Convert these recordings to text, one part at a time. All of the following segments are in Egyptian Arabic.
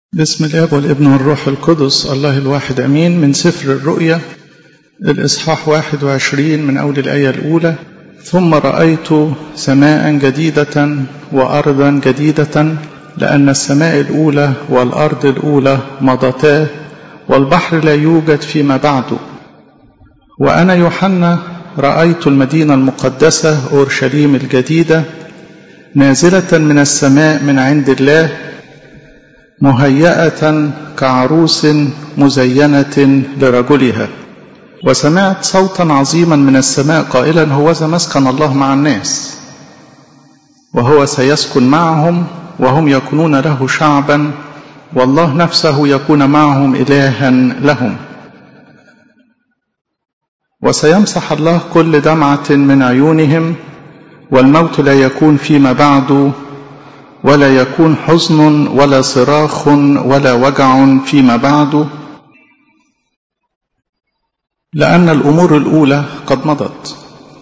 بسم الاب والابن والروح القدس الله الواحد امين من سفر الرؤيا الاصحاح 21 من اول الايه الاولى ثم رايت سماء جديده وارضا جديده لان السماء الاولى والارض الاولى مضتا والبحر لا يوجد فيما بعد وانا يوحنا رايت المدينه المقدسه اورشليم الجديده نازله من السماء من عند الله مهيئة كعروس مزينة لرجلها وسمعت صوتا عظيما من السماء قائلا هوذا مسكن الله مع الناس وهو سيسكن معهم وهم يكونون له شعبا والله نفسه يكون معهم إلها لهم وسيمسح الله كل دمعة من عيونهم والموت لا يكون فيما بعد ولا يكون حزن ولا صراخ ولا وجع فيما بعد لأن الأمور الأولى قد مضت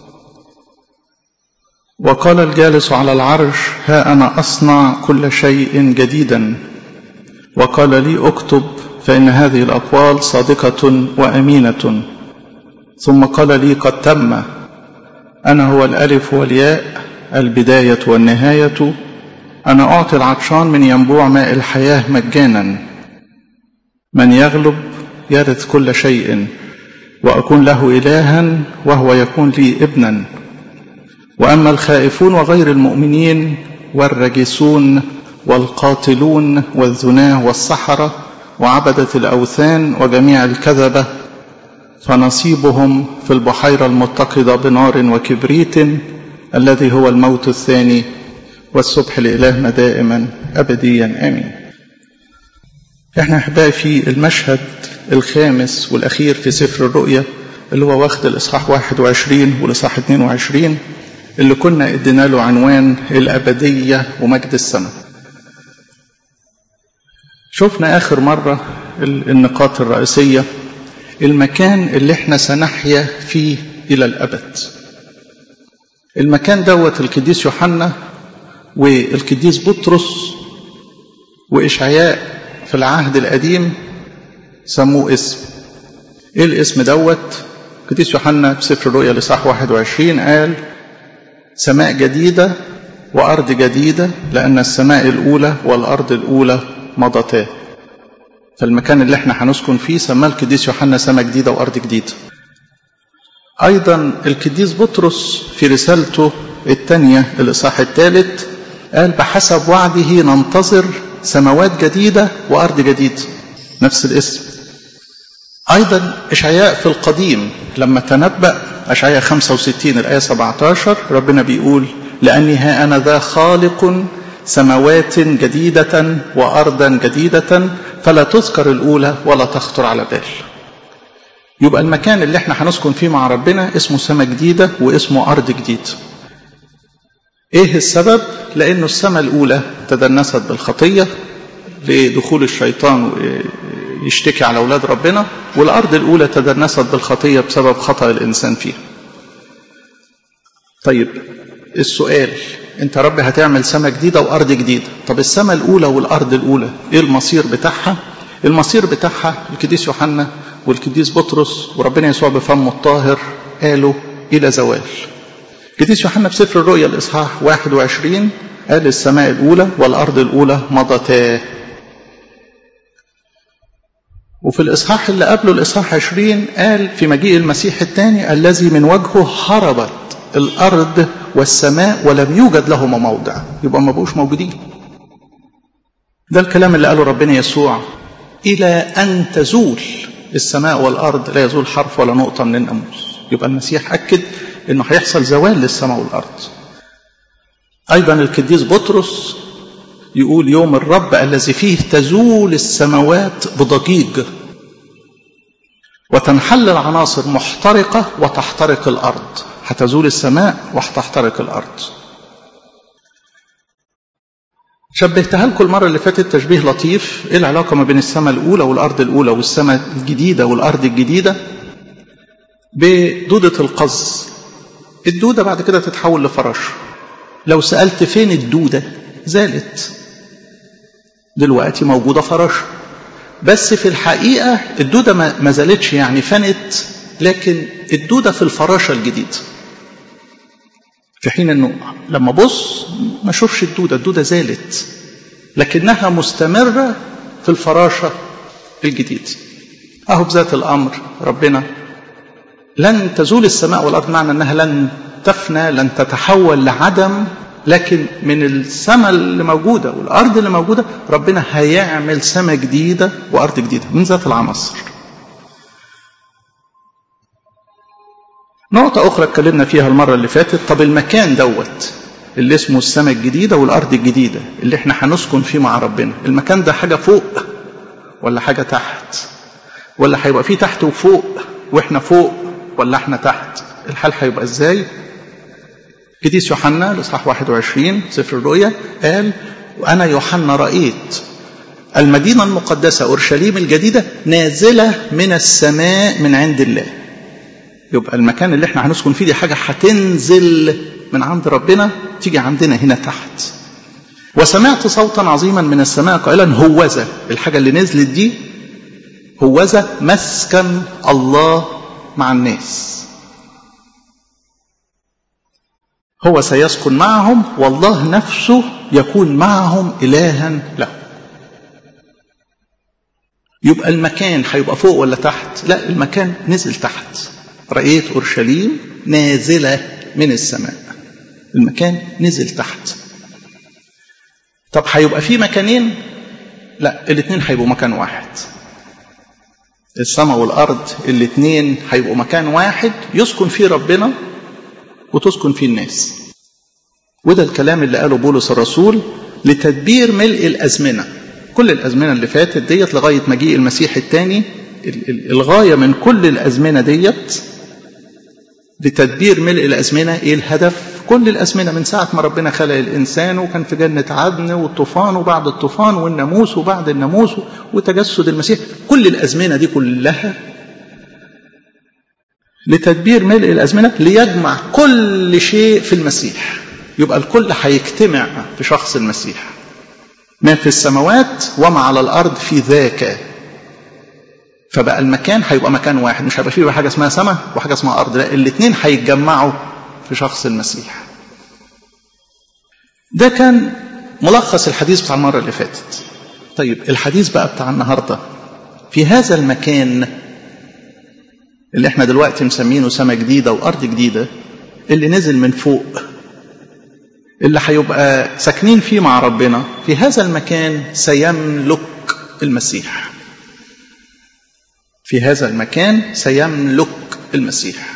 وقال الجالس على العرش ها أنا أصنع كل شيء جديدا وقال لي اكتب فإن هذه الأقوال صادقة وأمينة ثم قال لي قد تم أنا هو الألف والياء البداية والنهاية أنا أعطي العطشان من ينبوع ماء الحياة مجانا من يغلب يرث كل شيء وأكون له إلها وهو يكون لي ابنا وأما الخائفون وغير المؤمنين والرجسون والقاتلون والزناه والسحرة وعبدة الأوثان وجميع الكذبة فنصيبهم في البحيرة المتقدة بنار وكبريت الذي هو الموت الثاني والصبح لإلهنا دائما أبديا آمين احنا احبائي في المشهد الخامس والأخير في سفر الرؤيا اللي هو واخد الإصحاح 21 والإصحاح 22 اللي كنا ادينا له عنوان الأبدية ومجد السماء شفنا آخر مرة النقاط الرئيسية المكان اللي احنا سنحيا فيه إلى الأبد المكان دوت القديس يوحنا والقديس بطرس وإشعياء في العهد القديم سموه اسم ايه الاسم دوت القديس يوحنا في سفر الرؤيا لصح 21 قال سماء جديدة وأرض جديدة لأن السماء الأولى والأرض الأولى مضتا فالمكان اللي احنا هنسكن فيه سماه القديس يوحنا سماء جديدة وأرض جديدة أيضا القديس بطرس في رسالته الثانية الإصحاح الثالث قال بحسب وعده ننتظر سماوات جديدة وأرض جديدة نفس الاسم أيضا إشعياء في القديم لما تنبأ إشعياء 65 الآية 17 ربنا بيقول لأني ها أنا ذا خالق سماوات جديدة وأرضا جديدة فلا تذكر الأولى ولا تخطر على بال يبقى المكان اللي احنا هنسكن فيه مع ربنا اسمه سماء جديدة واسمه أرض جديدة ايه السبب لانه السماء الاولى تدنست بالخطيه لدخول الشيطان يشتكي على اولاد ربنا والارض الاولى تدنست بالخطيه بسبب خطا الانسان فيها طيب السؤال انت رب هتعمل سماء جديده وارض جديده طب السماء الاولى والارض الاولى ايه المصير بتاعها المصير بتاعها القديس يوحنا والقديس بطرس وربنا يسوع بفمه الطاهر قالوا الى زوال القديس يوحنا في سفر الرؤيا الإصحاح 21 قال السماء الأولى والأرض الأولى مضتا وفي الإصحاح اللي قبله الإصحاح 20 قال في مجيء المسيح الثاني الذي من وجهه هربت الأرض والسماء ولم يوجد لهما موضع يبقى ما بقوش موجودين ده الكلام اللي قاله ربنا يسوع إلى أن تزول السماء والأرض لا يزول حرف ولا نقطة من الناموس يبقى المسيح أكد انه هيحصل زوال للسماء والارض ايضا القديس بطرس يقول يوم الرب الذي فيه تزول السماوات بضجيج وتنحل العناصر محترقة وتحترق الأرض هتزول السماء وهتحترق الأرض شبهتها لكم المرة اللي فاتت تشبيه لطيف ايه العلاقة ما بين السماء الأولى والأرض الأولى والسماء الجديدة والأرض الجديدة بدودة القز الدودة بعد كده تتحول لفراشة لو سألت فين الدودة زالت دلوقتي موجودة فراشة بس في الحقيقة الدودة ما زالتش يعني فنت لكن الدودة في الفراشة الجديدة في حين انه لما بص ما اشوفش الدودة الدودة زالت لكنها مستمرة في الفراشة الجديدة اهو بذات الامر ربنا لن تزول السماء والارض معنى انها لن تفنى لن تتحول لعدم لكن من السماء اللي موجودة والأرض اللي موجودة ربنا هيعمل سماء جديدة وأرض جديدة من ذات العناصر نقطة أخرى اتكلمنا فيها المرة اللي فاتت طب المكان دوت اللي اسمه السماء الجديدة والأرض الجديدة اللي احنا هنسكن فيه مع ربنا المكان ده حاجة فوق ولا حاجة تحت ولا هيبقى فيه تحت وفوق واحنا فوق ولا احنا تحت الحال هيبقى ازاي قديس يوحنا الاصحاح 21 سفر الرؤيا قال وانا يوحنا رايت المدينه المقدسه اورشليم الجديده نازله من السماء من عند الله يبقى المكان اللي احنا هنسكن فيه دي حاجه هتنزل من عند ربنا تيجي عندنا هنا تحت وسمعت صوتا عظيما من السماء قائلا هوذا الحاجه اللي نزلت دي هوذا مسكن الله مع الناس هو سيسكن معهم والله نفسه يكون معهم إلها له يبقى المكان هيبقى فوق ولا تحت لا المكان نزل تحت رأيت أورشليم نازلة من السماء المكان نزل تحت طب هيبقى في مكانين لا الاثنين هيبقوا مكان واحد السماء والأرض الاثنين هيبقوا مكان واحد يسكن فيه ربنا وتسكن فيه الناس وده الكلام اللي قاله بولس الرسول لتدبير ملء الأزمنة كل الأزمنة اللي فاتت ديت لغاية مجيء المسيح الثاني الغاية من كل الأزمنة ديت لتدبير ملء الأزمنة إيه الهدف كل الأزمنة من ساعة ما ربنا خلق الإنسان وكان في جنة عدن والطوفان وبعد الطوفان والناموس وبعد الناموس وتجسد المسيح كل الأزمنة دي كلها لتدبير ملء الأزمنة ليجمع كل شيء في المسيح يبقى الكل هيجتمع في شخص المسيح ما في السماوات وما على الأرض في ذاك فبقى المكان هيبقى مكان واحد مش هيبقى فيه حاجة اسمها سماء وحاجة اسمها أرض لا الاثنين هيتجمعوا في شخص المسيح ده كان ملخص الحديث بتاع المرة اللي فاتت طيب الحديث بقى بتاع النهاردة في هذا المكان اللي احنا دلوقتي مسمينه سماء جديدة وأرض جديدة اللي نزل من فوق اللي هيبقى ساكنين فيه مع ربنا في هذا المكان سيملك المسيح في هذا المكان سيملك المسيح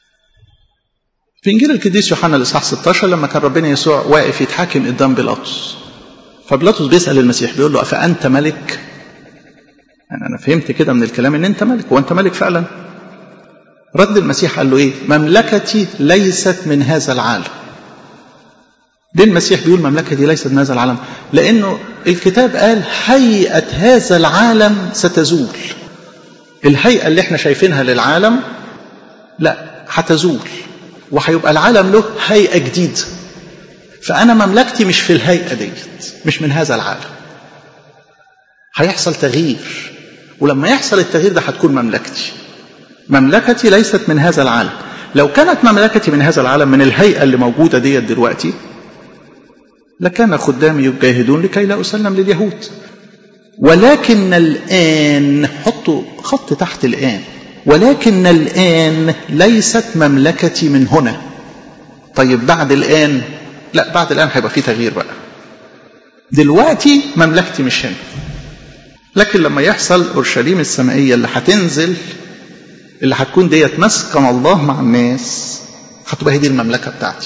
في انجيل القديس يوحنا الاصحاح 16 لما كان ربنا يسوع واقف يتحاكم قدام بيلاطس فبيلاطس بيسال المسيح بيقول له افانت ملك يعني انا فهمت كده من الكلام ان انت ملك وانت ملك فعلا رد المسيح قال له ايه مملكتي ليست من هذا العالم ليه المسيح بيقول مملكتي ليست من هذا العالم لانه الكتاب قال هيئه هذا العالم ستزول الهيئه اللي احنا شايفينها للعالم لا هتزول وهيبقى العالم له هيئه جديده فانا مملكتي مش في الهيئه ديت مش من هذا العالم هيحصل تغيير ولما يحصل التغيير ده هتكون مملكتي مملكتي ليست من هذا العالم لو كانت مملكتي من هذا العالم من الهيئة اللي موجودة ديت دلوقتي لكان خدامي يجاهدون لكي لا أسلم لليهود ولكن الآن حطوا خط تحت الآن ولكن الآن ليست مملكتي من هنا طيب بعد الآن لا بعد الآن هيبقى في تغيير بقى دلوقتي مملكتي مش هنا لكن لما يحصل أورشليم السمائية اللي هتنزل اللي هتكون ديت مسكن الله مع الناس هتبقى هي دي المملكة بتاعتي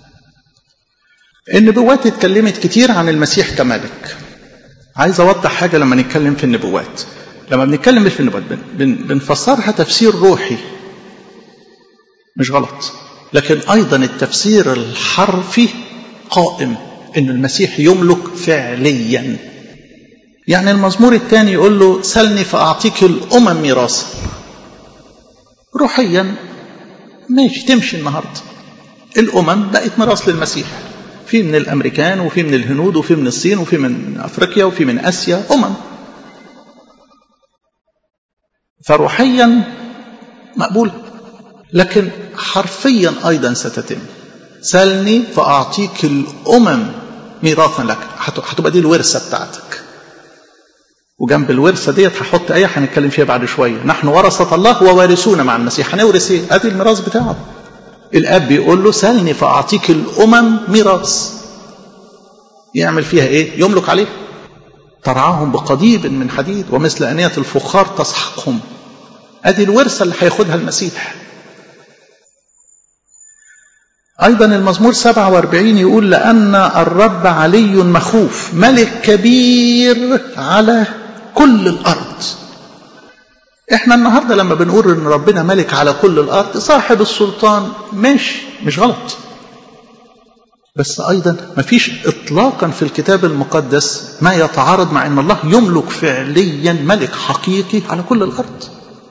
النبوات اتكلمت كتير عن المسيح كملك عايز اوضح حاجة لما نتكلم في النبوات لما بنتكلم في النبوات بن بنفسرها تفسير روحي مش غلط لكن ايضا التفسير الحرفي قائم ان المسيح يملك فعليا يعني المزمور الثاني يقول له سلني فاعطيك الامم ميراثا روحيا ماشي تمشي النهارده الامم بقت ميراث للمسيح في من الامريكان وفي من الهنود وفي من الصين وفي من افريقيا وفي من اسيا امم فروحيا مقبول لكن حرفيا ايضا ستتم سلني فاعطيك الامم ميراثا لك هتبقى دي الورثه بتاعتك وجنب الورثه ديت هحط ايه هنتكلم فيها بعد شويه نحن ورثه الله ووارثون مع المسيح هنورث ايه ادي الميراث بتاعه الاب بيقول له سلني فاعطيك الامم ميراث يعمل فيها ايه يملك عليه ترعاهم بقضيب من حديد ومثل انيه الفخار تسحقهم ادي الورثه اللي هياخدها المسيح أيضا المزمور 47 يقول لأن الرب علي مخوف ملك كبير على كل الأرض احنا النهارده لما بنقول ان ربنا ملك على كل الارض صاحب السلطان ماشي مش غلط بس ايضا ما فيش اطلاقا في الكتاب المقدس ما يتعارض مع ان الله يملك فعليا ملك حقيقي على كل الارض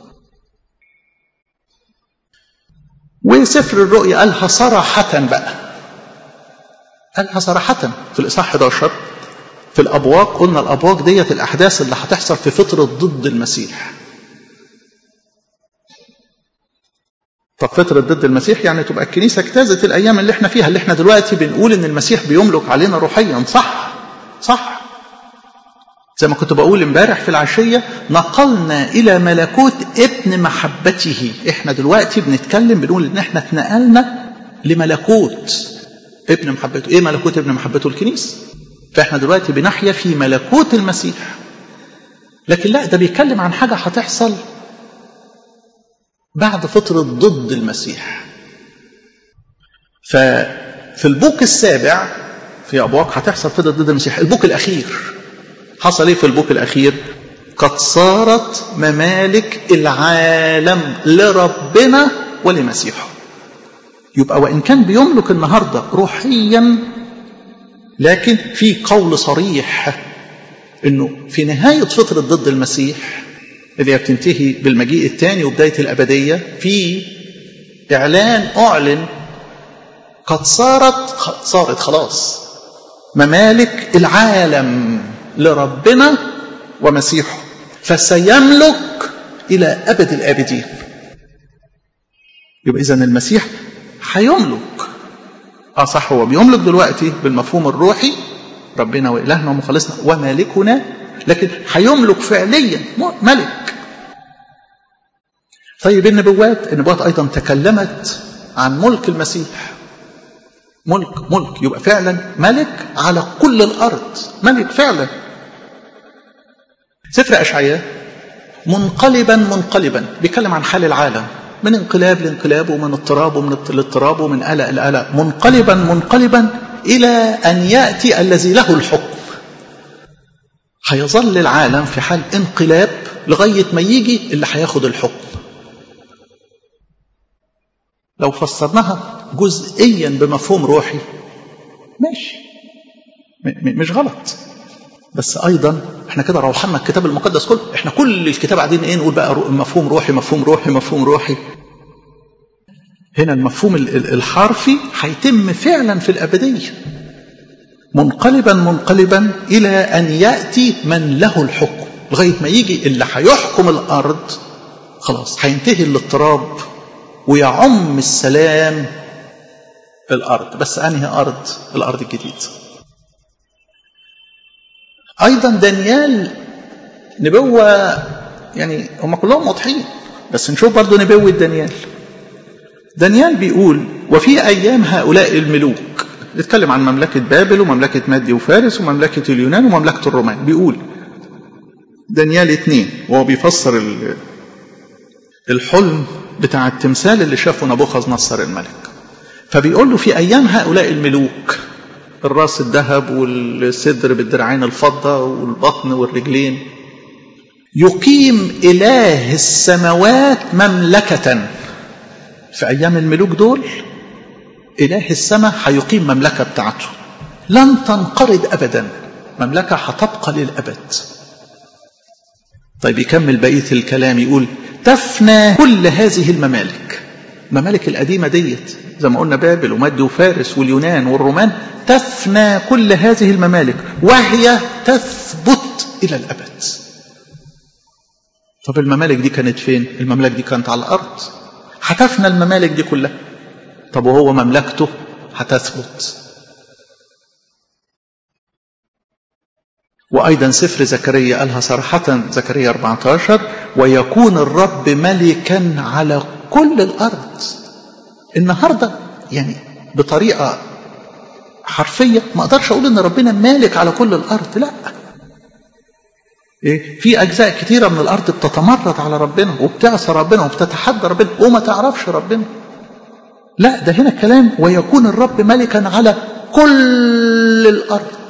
وسفر الرؤيا قالها صراحة بقى قالها صراحة في الإصحاح 11 في الأبواق قلنا الأبواق ديت الأحداث اللي هتحصل في فترة ضد المسيح طب فترة ضد المسيح يعني تبقى الكنيسة اجتازت الأيام اللي احنا فيها اللي احنا دلوقتي بنقول إن المسيح بيملك علينا روحيا صح صح زي ما كنت بقول امبارح في العشية نقلنا إلى ملكوت ابن محبته احنا دلوقتي بنتكلم بنقول إن احنا اتنقلنا لملكوت ابن محبته ايه ملكوت ابن محبته الكنيسة فاحنا دلوقتي بنحيا في ملكوت المسيح لكن لا ده بيتكلم عن حاجة هتحصل بعد فترة ضد المسيح ففي البوك السابع في أبواق هتحصل فترة ضد المسيح البوك الأخير حصل ايه في البوك الأخير قد صارت ممالك العالم لربنا ولمسيحه يبقى وإن كان بيملك النهاردة روحيا لكن في قول صريح انه في نهاية فترة ضد المسيح اللي هي بتنتهي بالمجيء الثاني وبداية الأبدية في إعلان أعلن قد صارت صارت خلاص ممالك العالم لربنا ومسيحه فسيملك إلى أبد الآبدين يبقى إذا المسيح هيملك اه صح هو بيملك دلوقتي بالمفهوم الروحي ربنا وإلهنا ومخلصنا ومالكنا لكن هيملك فعليا ملك طيب النبوات النبوات أيضا تكلمت عن ملك المسيح ملك ملك يبقى فعلا ملك على كل الأرض ملك فعلا سفر أشعياء منقلبا منقلبا بيتكلم عن حال العالم من انقلاب لانقلاب ومن اضطراب ومن الاضطراب ومن قلق لقلق منقلبا منقلبا إلى أن يأتي الذي له الحكم هيظل العالم في حال انقلاب لغاية ما يجي اللي هياخد الحكم لو فسرناها جزئيا بمفهوم روحي ماشي مش غلط بس ايضا احنا كده روحنا الكتاب المقدس كله احنا كل الكتاب قاعدين ايه نقول بقى مفهوم روحي مفهوم روحي مفهوم روحي هنا المفهوم الحرفي هيتم فعلا في الابديه منقلبا منقلبا الى ان ياتي من له الحكم لغايه ما يجي اللي هيحكم الارض خلاص هينتهي الاضطراب ويعم السلام الارض بس انهي ارض الارض الجديده ايضا دانيال نبوه يعني هم كلهم واضحين بس نشوف برضو نبوه دانيال دانيال بيقول وفي ايام هؤلاء الملوك يتكلم عن مملكة بابل ومملكة مادي وفارس ومملكة اليونان ومملكة الرومان بيقول دانيال اتنين وهو بيفسر الحلم بتاع التمثال اللي شافه نبوخذ نصر الملك فبيقول له في أيام هؤلاء الملوك الراس الذهب والصدر بالدرعين الفضة والبطن والرجلين يقيم إله السماوات مملكة في أيام الملوك دول إله السماء هيقيم مملكة بتاعته لن تنقرض أبدا مملكة هتبقى للأبد طيب يكمل بقية الكلام يقول تفنى كل هذه الممالك الممالك القديمة ديت زي ما قلنا بابل ومد وفارس واليونان والرومان تفنى كل هذه الممالك وهي تثبت إلى الأبد طب الممالك دي كانت فين الممالك دي كانت على الأرض هتفنى الممالك دي كلها طب وهو مملكته هتثبت وأيضا سفر زكريا قالها صراحة زكريا 14 ويكون الرب ملكا على كل الأرض النهاردة يعني بطريقة حرفية ما أقدرش أقول إن ربنا مالك على كل الأرض لا إيه؟ في أجزاء كتيرة من الأرض بتتمرد على ربنا وبتعصى ربنا وبتتحدى ربنا وما تعرفش ربنا لا ده هنا كلام ويكون الرب ملكا على كل الأرض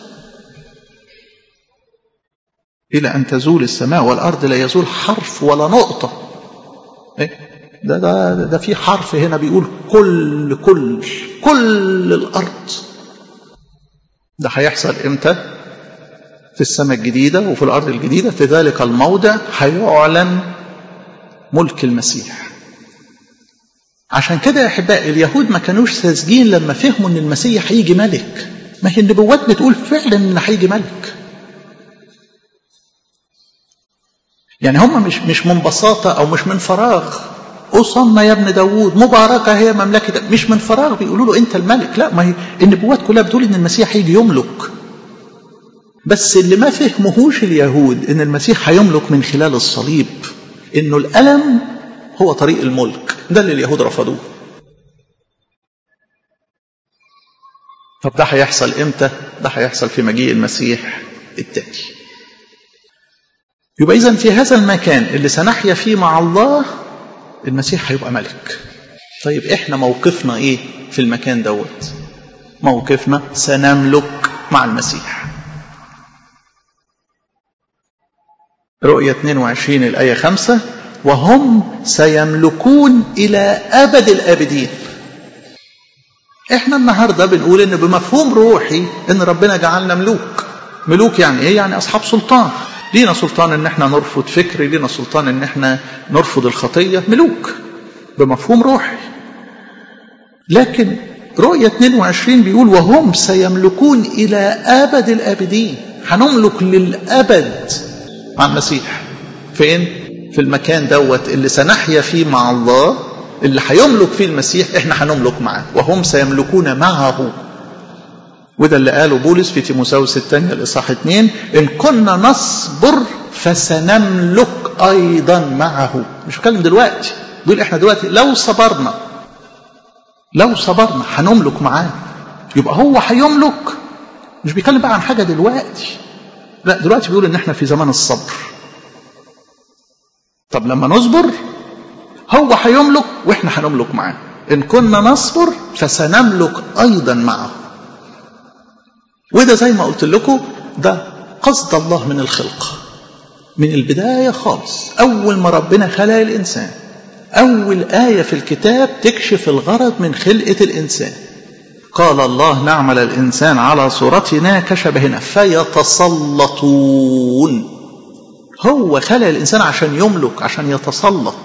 إلى أن تزول السماء والأرض لا يزول حرف ولا نقطة إيه؟ ده, ده, ده في حرف هنا بيقول كل كل كل الأرض ده هيحصل إمتى في السماء الجديدة وفي الأرض الجديدة في ذلك الموضع هيعلن ملك المسيح عشان كده يا أحبائي اليهود ما كانوش ساذجين لما فهموا أن المسيح هيجي ملك ما هي النبوات بتقول فعلا أن هيجي ملك يعني هم مش مش من بساطة أو مش من فراغ أصلنا يا ابن داوود مباركة هي مملكة مش من فراغ بيقولوا له أنت الملك لا ما هي النبوات كلها بتقول إن المسيح هيجي يملك بس اللي ما فهمهوش اليهود إن المسيح هيملك من خلال الصليب إنه الألم هو طريق الملك ده اللي اليهود رفضوه طب ده هيحصل إمتى؟ ده هيحصل في مجيء المسيح التاني يبقى إذا في هذا المكان اللي سنحيا فيه مع الله المسيح هيبقى ملك طيب إحنا موقفنا إيه في المكان دوت موقفنا سنملك مع المسيح رؤية 22 الآية 5 وهم سيملكون إلى أبد الآبدين احنا النهاردة بنقول ان بمفهوم روحي ان ربنا جعلنا ملوك ملوك يعني ايه يعني اصحاب سلطان لينا سلطان ان احنا نرفض فكر لينا سلطان ان احنا نرفض الخطية ملوك بمفهوم روحي لكن رؤية 22 بيقول وهم سيملكون إلى أبد الآبدين هنملك للأبد مع المسيح فين؟ في المكان دوت اللي سنحيا فيه مع الله اللي هيملك فيه المسيح احنا هنملك معاه وهم سيملكون معه وده اللي قاله بولس في تيموساوس الثانية الإصحاح 2 إن كنا نصبر فسنملك أيضا معه مش بتكلم دلوقتي بيقول احنا دلوقتي لو صبرنا لو صبرنا هنملك معاه يبقى هو هيملك مش بيتكلم بقى عن حاجة دلوقتي لا دلوقتي بيقول ان احنا في زمان الصبر طب لما نصبر هو هيملك واحنا هنملك معاه ان كنا نصبر فسنملك ايضا معه وده زي ما قلت لكم ده قصد الله من الخلقة من البداية خالص أول ما ربنا خلق الإنسان أول آية في الكتاب تكشف الغرض من خلقة الإنسان قال الله نعمل الإنسان على صورتنا كشبهنا فيتسلطون هو خلق الإنسان عشان يملك عشان يتسلط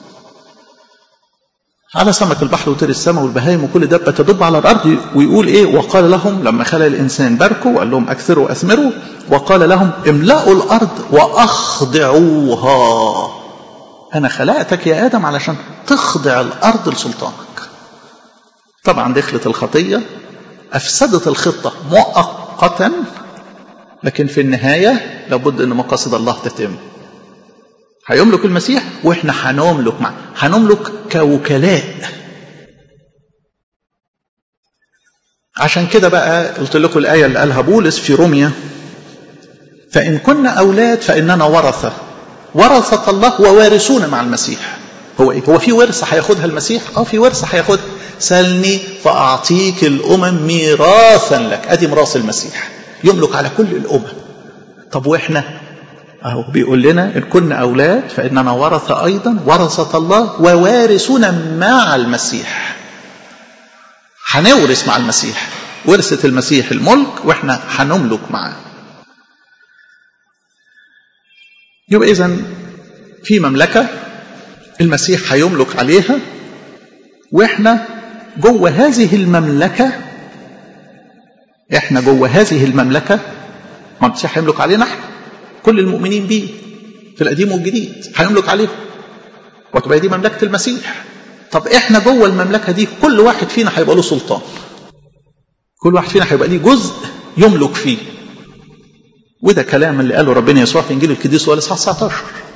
على سمك البحر وطير السماء والبهايم وكل دابة تدب على الأرض ويقول إيه وقال لهم لما خلق الإنسان باركوا وقال لهم أكثروا أثمروا وقال لهم املأوا الأرض وأخضعوها أنا خلقتك يا آدم علشان تخضع الأرض لسلطانك طبعا دخلت الخطية أفسدت الخطة مؤقتا لكن في النهاية لابد أن مقاصد الله تتم هيملك المسيح واحنا هنملك معه هنملك كوكلاء عشان كده بقى قلت لكم الآية اللي قالها بولس في روميا فإن كنا أولاد فإننا ورثة ورثة الله ووارثون مع المسيح هو إيه؟ هو في ورثة هياخدها المسيح؟ أه في ورثة هياخدها سلني فأعطيك الأمم ميراثا لك أدي ميراث المسيح يملك على كل الأمم طب وإحنا أهو بيقول لنا إن كنا أولاد فإننا ورثة أيضا ورثة الله ووارثون مع المسيح هنورث مع المسيح ورثة المسيح الملك وإحنا هنملك معاه يبقى إذا في مملكة المسيح هيملك عليها واحنا جوه هذه المملكة احنا جوه هذه المملكة ما المسيح هيملك علينا احنا كل المؤمنين بيه في القديم والجديد هيملك عليهم وتبقى دي مملكة المسيح طب احنا جوه المملكة دي كل واحد فينا هيبقى له سلطان كل واحد فينا هيبقى ليه جزء يملك فيه وده كلام اللي قاله ربنا يسوع في انجيل القديس لوقا الاصحاح 19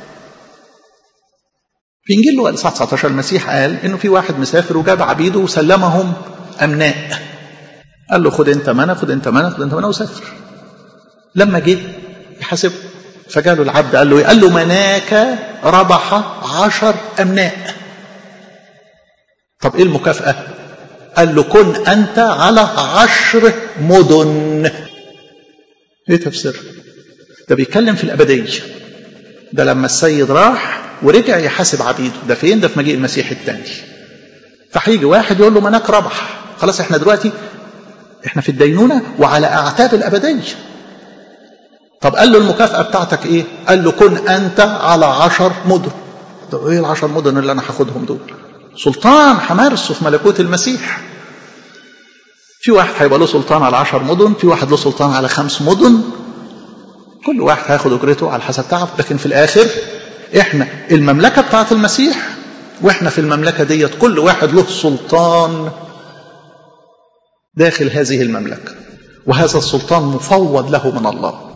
في انجيل لوقا الاصحاح 19 المسيح قال انه في واحد مسافر وجاب عبيده وسلمهم امناء قال له خد انت منى خد انت منى خد انت منى وسافر لما جه يحاسب فجاله العبد قال له ايه؟ قال له مناك ربح عشر امناء طب ايه المكافاه قال له كن انت على عشر مدن ايه تفسير ده بيتكلم في الابديه ده لما السيد راح ورجع يحاسب عبيده ده فين ده في مجيء المسيح الثاني فهيجي واحد يقول له مناك ربح خلاص احنا دلوقتي احنا في الدينونه وعلى اعتاب الابديه طب قال له المكافاه بتاعتك ايه قال له كن انت على عشر مدن طب ايه العشر مدن اللي انا هاخدهم دول سلطان همارسه في ملكوت المسيح في واحد هيبقى له سلطان على عشر مدن في واحد له سلطان على خمس مدن كل واحد هياخد اجرته على حسب تعب لكن في الاخر احنا المملكه بتاعت المسيح واحنا في المملكه ديت كل واحد له سلطان داخل هذه المملكه وهذا السلطان مفوض له من الله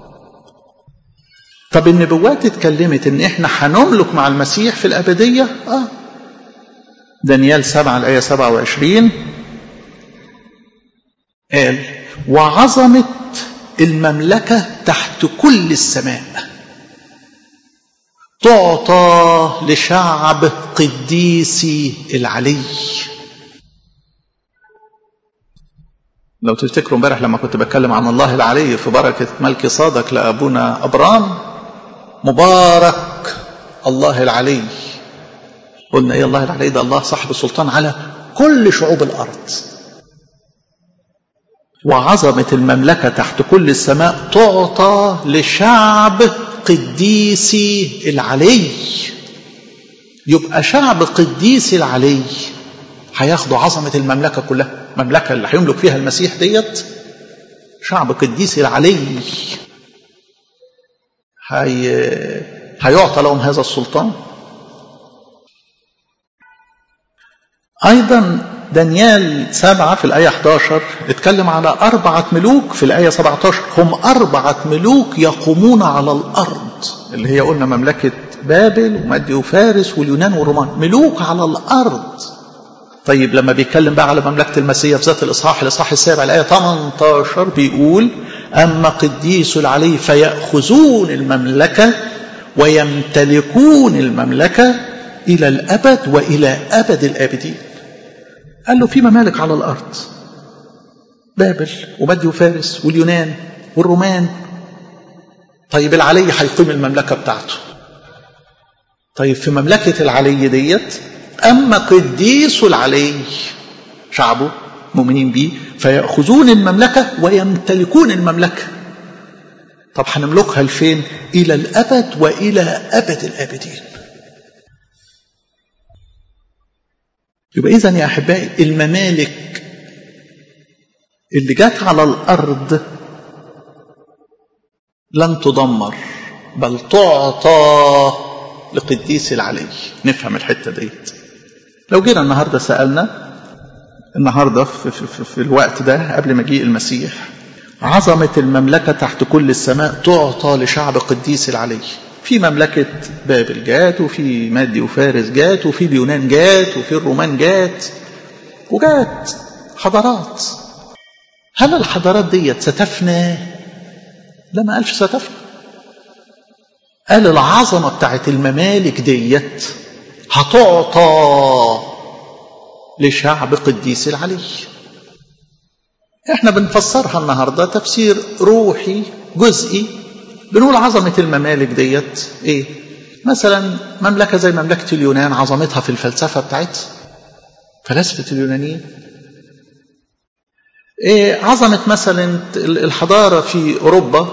طب النبوات اتكلمت ان احنا هنملك مع المسيح في الابديه اه دانيال 7 الايه 27 قال وعظمه المملكه تحت كل السماء تعطى لشعب قديسي العلي لو تفتكروا امبارح لما كنت بتكلم عن الله العلي في بركة ملك صادق لأبونا أبرام مبارك الله العلي قلنا ايه الله العلي ده الله صاحب السلطان على كل شعوب الأرض وعظمة المملكة تحت كل السماء تعطى لشعب قديسي العلي يبقى شعب قديسي العلي هياخدوا عظمة المملكة كلها المملكة اللي هيملك فيها المسيح ديت شعب قديسي العلي هي هيعطى لهم هذا السلطان أيضا دانيال سبعة في الآية 11 اتكلم على أربعة ملوك في الآية 17 هم أربعة ملوك يقومون على الأرض اللي هي قلنا مملكة بابل ومادي وفارس واليونان والرومان ملوك على الأرض طيب لما بيتكلم بقى على مملكة المسيح في ذات الإصحاح الإصحاح السابع الآية 18 بيقول أما قديس العلي فيأخذون المملكة ويمتلكون المملكة إلى الأبد وإلى أبد الآبدين قال له في ممالك على الأرض بابل ومادي وفارس واليونان والرومان طيب العلي هيقيم المملكة بتاعته طيب في مملكة العلي ديت أما قديس العلي شعبه مؤمنين به فيأخذون المملكة ويمتلكون المملكة طب هنملكها لفين إلى الأبد وإلى أبد الآبدين يبقى إذا يا أحبائي الممالك اللي جت على الأرض لن تدمر بل تعطى لقديس العلي نفهم الحتة ديت لو جينا النهاردة سألنا النهاردة في, في, في, في الوقت ده قبل مجيء المسيح عظمة المملكة تحت كل السماء تعطى لشعب قديس العلي في مملكة بابل جات وفي مادي وفارس جات وفي اليونان جات وفي الرومان جات وجات حضارات هل الحضارات ديت ستفنى لا ما قالش ستفنى قال العظمة بتاعت الممالك ديت هتعطى لشعب قديس العلي احنا بنفسرها النهارده تفسير روحي جزئي بنقول عظمة الممالك ديت ايه مثلا مملكة زي مملكة اليونان عظمتها في الفلسفة بتاعتها فلسفة اليونانيين ايه عظمة مثلا الحضارة في اوروبا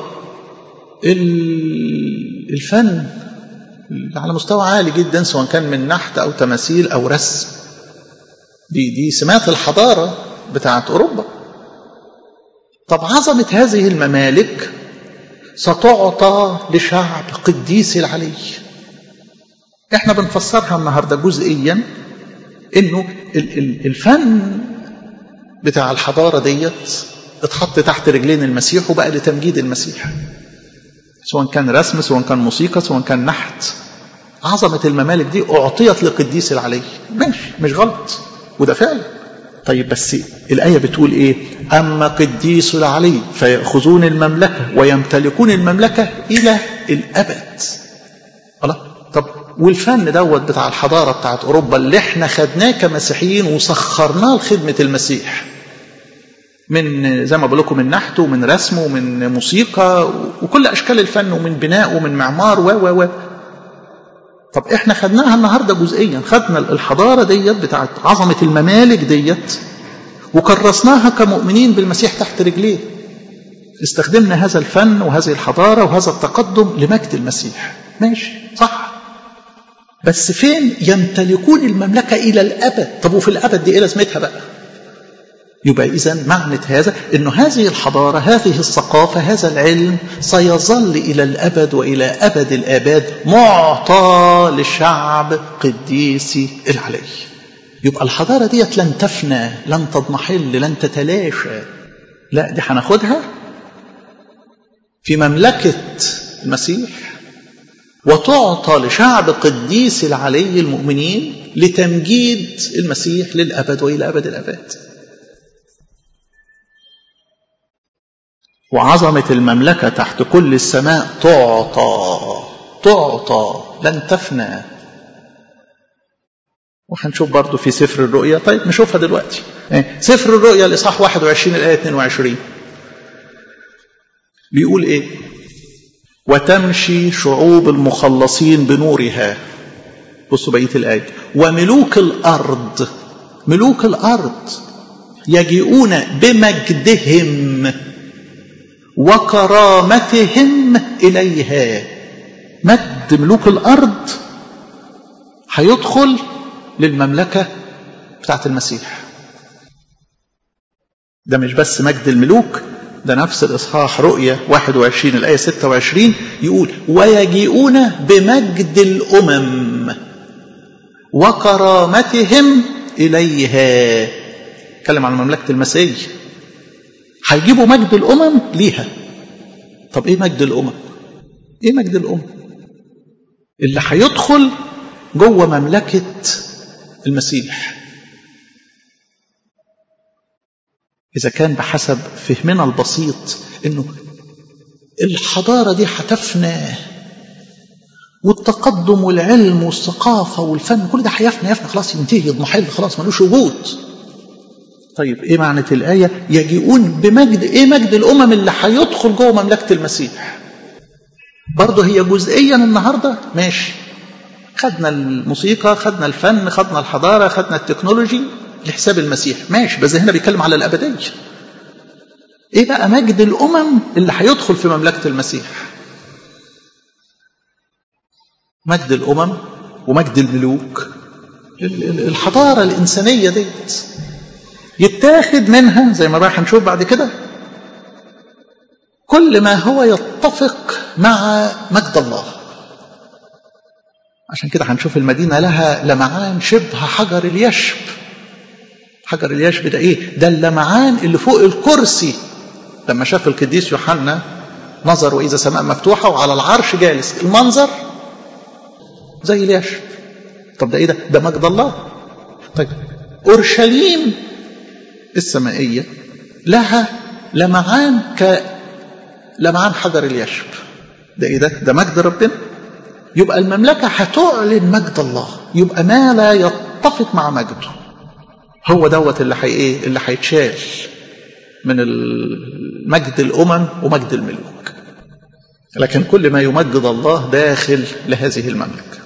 الفن على مستوى عالي جدا سواء كان من نحت او تماثيل او رسم دي دي سمات الحضارة بتاعت أوروبا طب عظمة هذه الممالك ستعطى لشعب قديس العلي احنا بنفسرها النهاردة جزئيا انه الفن بتاع الحضارة ديت اتحط تحت رجلين المسيح وبقى لتمجيد المسيح سواء كان رسم سواء كان موسيقى سواء كان نحت عظمة الممالك دي أعطيت لقديس العلي ماشي مش غلط وده فعلا طيب بس الآية بتقول إيه أما قديس العلي فيأخذون المملكة ويمتلكون المملكة إلى الأبد الله طب والفن دوت بتاع الحضارة بتاعت أوروبا اللي احنا خدناه كمسيحيين وسخرناه لخدمة المسيح من زي ما بقول لكم من نحت ومن رسم ومن موسيقى وكل اشكال الفن ومن بناء ومن معمار و و و طب احنا خدناها النهارده جزئيا خدنا الحضاره ديت بتاعت عظمه الممالك ديت وكرسناها كمؤمنين بالمسيح تحت رجليه استخدمنا هذا الفن وهذه الحضاره وهذا التقدم لمجد المسيح ماشي صح بس فين يمتلكون المملكه الى الابد طب وفي الابد دي ايه لازمتها بقى يبقى إذا معنى هذا أن هذه الحضارة هذه الثقافة هذا العلم سيظل إلى الأبد وإلى أبد الآباد معطى للشعب قديسي العلي يبقى الحضارة ديت لن تفنى لن تضمحل لن تتلاشى لا دي هناخدها في مملكة المسيح وتعطى لشعب قديس العلي المؤمنين لتمجيد المسيح للأبد وإلى أبد الأبد وعظمة المملكة تحت كل السماء تعطى تعطى لن تفنى وهنشوف برضو في سفر الرؤيا طيب نشوفها دلوقتي سفر الرؤيا الإصحاح 21 الآية 22 بيقول إيه وتمشي شعوب المخلصين بنورها بصوا بقية الآية وملوك الأرض ملوك الأرض يجيئون بمجدهم وكرامتهم إليها مجد ملوك الأرض هيدخل للمملكة بتاعت المسيح ده مش بس مجد الملوك ده نفس الإصحاح رؤية 21 الآية 26 يقول ويجيئون بمجد الأمم وكرامتهم إليها اتكلم عن مملكة المسيح هيجيبوا مجد الأمم ليها طب إيه مجد الأمم إيه مجد الأمم اللي هيدخل جوه مملكة المسيح إذا كان بحسب فهمنا البسيط إنه الحضارة دي هتفنى والتقدم والعلم والثقافة والفن كل ده هيفنى يفنى خلاص ينتهي يضمحل خلاص ملوش وجود طيب ايه معنى الآية يجيئون بمجد ايه مجد الأمم اللي هيدخل جوه مملكة المسيح برضه هي جزئيا النهاردة ماشي خدنا الموسيقى خدنا الفن خدنا الحضارة خدنا التكنولوجي لحساب المسيح ماشي بس هنا بيتكلم على الأبدية ايه بقى مجد الأمم اللي هيدخل في مملكة المسيح مجد الأمم ومجد الملوك الحضارة الإنسانية ديت يتاخد منها زي ما بقى هنشوف بعد كده كل ما هو يتفق مع مجد الله عشان كده هنشوف المدينة لها لمعان شبه حجر اليشب حجر اليشب ده ايه ده اللمعان اللي فوق الكرسي لما شاف القديس يوحنا نظر وإذا سماء مفتوحة وعلى العرش جالس المنظر زي اليشب طب ده ايه ده ده مجد الله طيب أورشليم السمائية لها لمعان كلمعان حجر اليشب ده ايه ده ده مجد ربنا يبقى المملكة هتعلن مجد الله يبقى ما لا يتفق مع مجده هو دوت اللي حي ايه اللي هيتشال من مجد الامم ومجد الملوك لكن كل ما يمجد الله داخل لهذه المملكه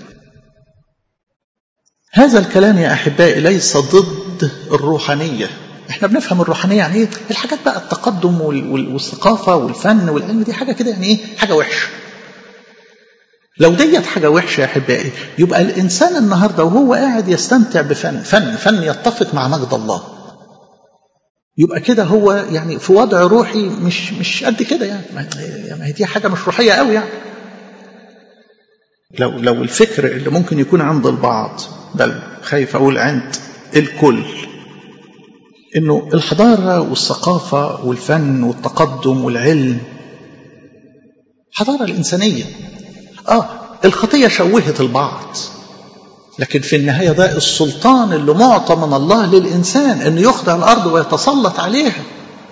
هذا الكلام يا احبائي ليس ضد الروحانيه احنا بنفهم الروحانيه يعني ايه الحاجات بقى التقدم والثقافه والفن والعلم دي حاجه كده يعني ايه حاجه وحشه لو ديت حاجة وحشة يا أحبائي يبقى الإنسان النهاردة وهو قاعد يستمتع بفن فن فن يتفق مع مجد الله يبقى كده هو يعني في وضع روحي مش مش قد كده يعني ما هي دي حاجة مش روحية قوي يعني لو لو الفكر اللي ممكن يكون عند البعض بل خايف أقول عند الكل إنه الحضارة والثقافة والفن والتقدم والعلم حضارة الإنسانية آه الخطية شوهت البعض لكن في النهاية ده السلطان اللي معطى من الله للإنسان أنه يخضع الأرض ويتسلط عليها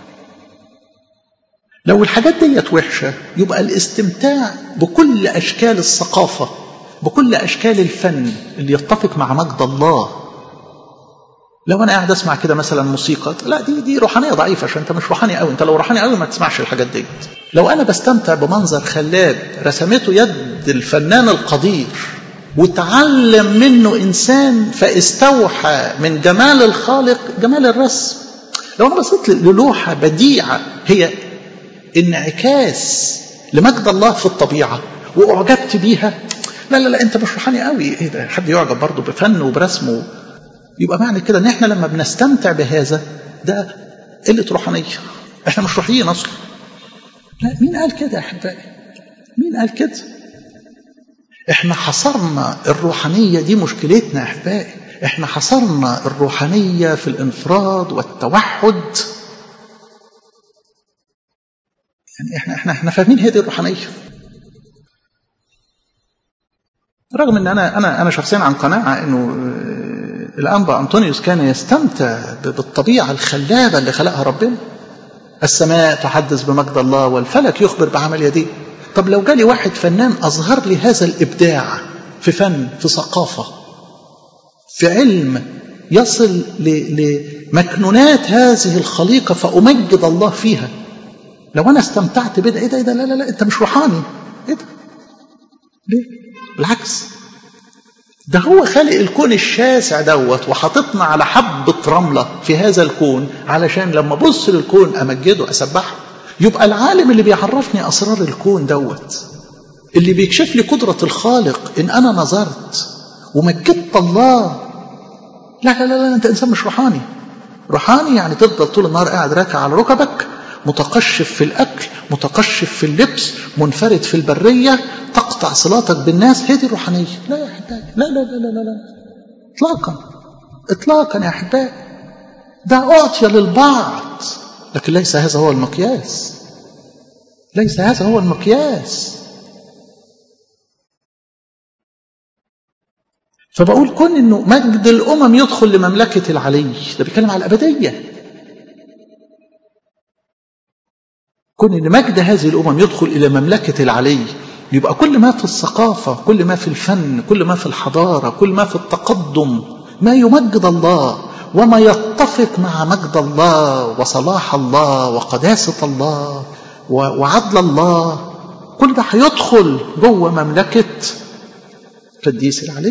لو الحاجات ديت وحشة يبقى الاستمتاع بكل أشكال الثقافة بكل أشكال الفن اللي يتفق مع مجد الله لو أنا قاعد أسمع كده مثلا موسيقى لا دي دي روحانية ضعيفة عشان أنت مش روحاني قوي أنت لو روحاني قوي ما تسمعش الحاجات ديت لو أنا بستمتع بمنظر خلاب رسمته يد الفنان القدير وتعلم منه إنسان فاستوحى من جمال الخالق جمال الرسم لو أنا بصيت للوحة بديعة هي انعكاس لمجد الله في الطبيعة وأعجبت بيها لا لا لا أنت مش روحاني قوي إيه ده حد يعجب برضه بفن وبرسمه يبقى معنى كده إن إحنا لما بنستمتع بهذا ده قلة روحانية إحنا مش روحيين أصلا لا مين قال كده يا أحبائي مين قال كده احنا حصرنا الروحانية دي مشكلتنا يا احبائي احنا حصرنا الروحانية في الانفراد والتوحد يعني احنا احنا احنا فاهمين هي دي الروحانية رغم ان انا انا انا شخصيا عن قناعة انه الانبا انطونيوس كان يستمتع بالطبيعة الخلابة اللي خلقها ربنا السماء تحدث بمجد الله والفلك يخبر بعمل يديه طب لو جالي واحد فنان أظهر لي هذا الإبداع في فن في ثقافة في علم يصل لمكنونات هذه الخليقة فأمجد الله فيها لو أنا استمتعت بده إيه ده إيه ده لا لا لا أنت مش روحاني إيه ده ليه بالعكس ده هو خالق الكون الشاسع دوت وحاططنا على حبة رملة في هذا الكون علشان لما أبص للكون أمجده أسبحه يبقى العالم اللي بيعرفني أسرار الكون دوت اللي بيكشف لي قدرة الخالق إن أنا نظرت ومجدت الله لا لا لا, لا أنت إنسان مش روحاني روحاني يعني تفضل طول النهار قاعد راكع على ركبك متقشف في الأكل متقشف في اللبس منفرد في البرية تقطع صلاتك بالناس هي دي الروحانية لا يا أحبائي لا لا لا لا لا, لا. إطلاقا إطلاقا يا أحبائي ده أعطي للبعض لكن ليس هذا هو المقياس ليس هذا هو المقياس فبقول كون انه مجد الامم يدخل لمملكه العلي ده بيتكلم على الابديه كون ان مجد هذه الامم يدخل الى مملكه العلي يبقى كل ما في الثقافه كل ما في الفن كل ما في الحضاره كل ما في التقدم ما يمجد الله وما يتفق مع مجد الله وصلاح الله وقداسة الله وعدل الله كل ده هيدخل جوه مملكة قديس العلي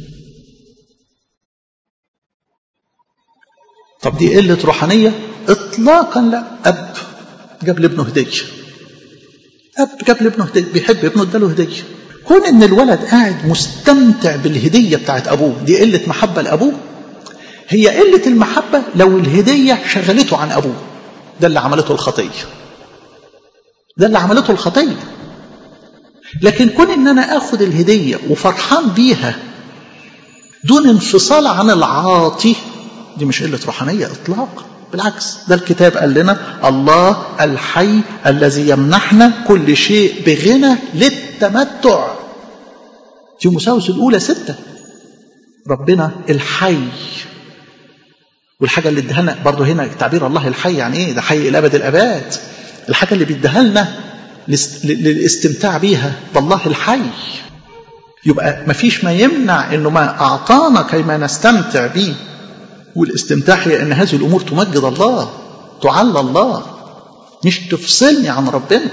طب دي قلة روحانية اطلاقا لا اب جاب لابنه هدية اب جاب لابنه هدية بيحب ابنه اداله هدية كون ان الولد قاعد مستمتع بالهدية بتاعت ابوه دي قلة محبة لابوه هي قلة المحبة لو الهدية شغلته عن أبوه ده اللي عملته الخطية ده اللي عملته الخطية لكن كون ان انا اخد الهدية وفرحان بيها دون انفصال عن العاطي دي مش قلة روحانية اطلاقا بالعكس ده الكتاب قال لنا الله الحي الذي يمنحنا كل شيء بغنى للتمتع تيموساوس الاولى ستة ربنا الحي والحاجة اللي ادها لنا برضه هنا تعبير الله الحي يعني ايه ده حي الابد الاباد الحاجة اللي بيديها لنا للاستمتاع بيها بالله الحي يبقى ما فيش ما يمنع انه ما اعطانا كيما نستمتع به والاستمتاع هي ان هذه الامور تمجد الله تعلى الله مش تفصلني عن ربنا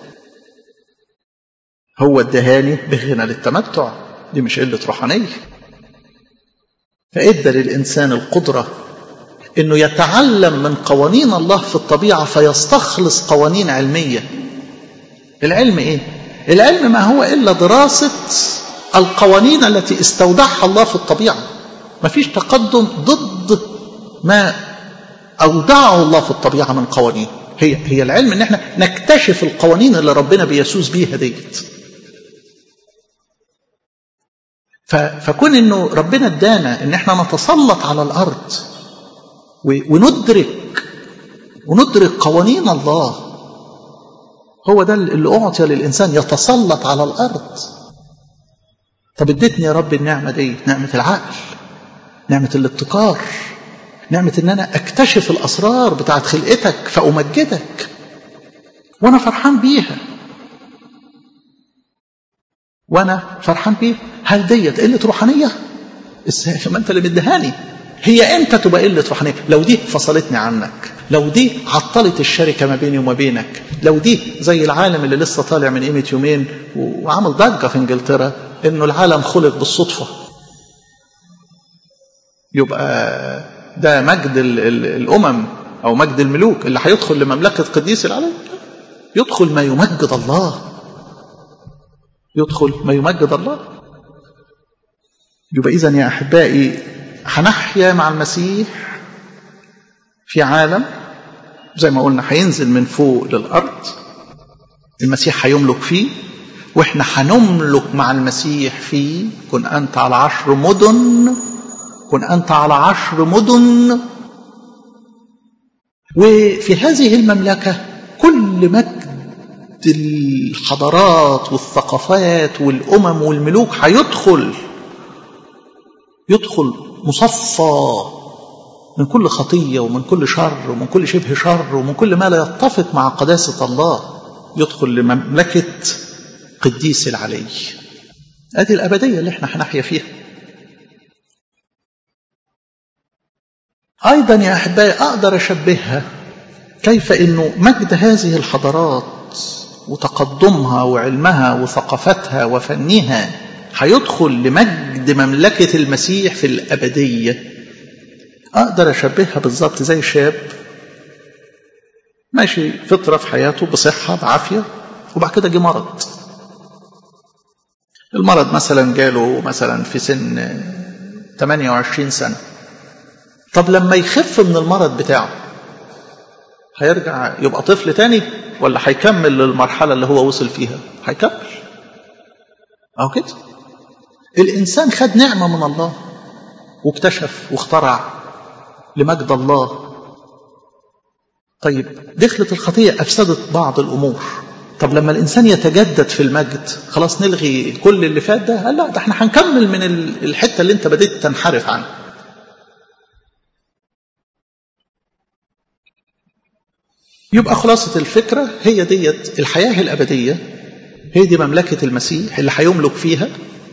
هو ادهاني بغنى للتمتع دي مش قله روحانيه فادى للانسان القدره انه يتعلم من قوانين الله في الطبيعه فيستخلص قوانين علميه العلم ايه العلم ما هو إلا دراسة القوانين التي استودعها الله في الطبيعة ما فيش تقدم ضد ما أودعه الله في الطبيعة من قوانين هي هي العلم ان احنا نكتشف القوانين اللي ربنا بيسوس بيها ديت فكون انه ربنا ادانا ان احنا نتسلط على الارض وندرك وندرك قوانين الله هو ده اللي اعطي للانسان يتسلط على الارض طب اديتني يا رب النعمه دي نعمه العقل نعمه الابتكار نعمه ان انا اكتشف الاسرار بتاعت خلقتك فامجدك وانا فرحان بيها وانا فرحان بيها هل ديت قله روحانيه ازاي ما انت اللي مديهاني هي امتى تبقى قله روحانيه لو دي فصلتني عنك لو دي عطلت الشركه ما بيني وما بينك لو دي زي العالم اللي لسه طالع من قيمه يومين وعمل ضجه في انجلترا انه العالم خلق بالصدفه يبقى ده مجد ال ال الامم او مجد الملوك اللي هيدخل لمملكه قديس العالم يدخل ما يمجد الله يدخل ما يمجد الله يبقى اذا يا احبائي هنحيا مع المسيح في عالم زي ما قلنا هينزل من فوق للارض المسيح هيملك فيه واحنا هنملك مع المسيح فيه كن انت على عشر مدن كن انت على عشر مدن وفي هذه المملكه كل مجد الحضارات والثقافات والامم والملوك هيدخل يدخل مصفى من كل خطيه ومن كل شر ومن كل شبه شر ومن كل ما لا يتفق مع قداسه الله يدخل لمملكه قديس العلي ادي الابديه اللي احنا هنحيا فيها ايضا يا احبائي اقدر اشبهها كيف انه مجد هذه الحضارات وتقدمها وعلمها وثقافتها وفنها هيدخل لمجد مملكة المسيح في الأبدية أقدر أشبهها بالظبط زي شاب ماشي فطرة في حياته بصحة بعافية وبعد كده جه مرض المرض مثلا جاله مثلا في سن 28 سنة طب لما يخف من المرض بتاعه هيرجع يبقى طفل تاني ولا هيكمل للمرحلة اللي هو وصل فيها هيكمل أو كده الإنسان خد نعمة من الله واكتشف واخترع لمجد الله طيب دخلت الخطية أفسدت بعض الأمور طب لما الإنسان يتجدد في المجد خلاص نلغي كل اللي فات ده قال لا ده احنا هنكمل من الحتة اللي انت بديت تنحرف عنها يبقى خلاصة الفكرة هي ديت الحياة الأبدية هي دي مملكة المسيح اللي هيملك فيها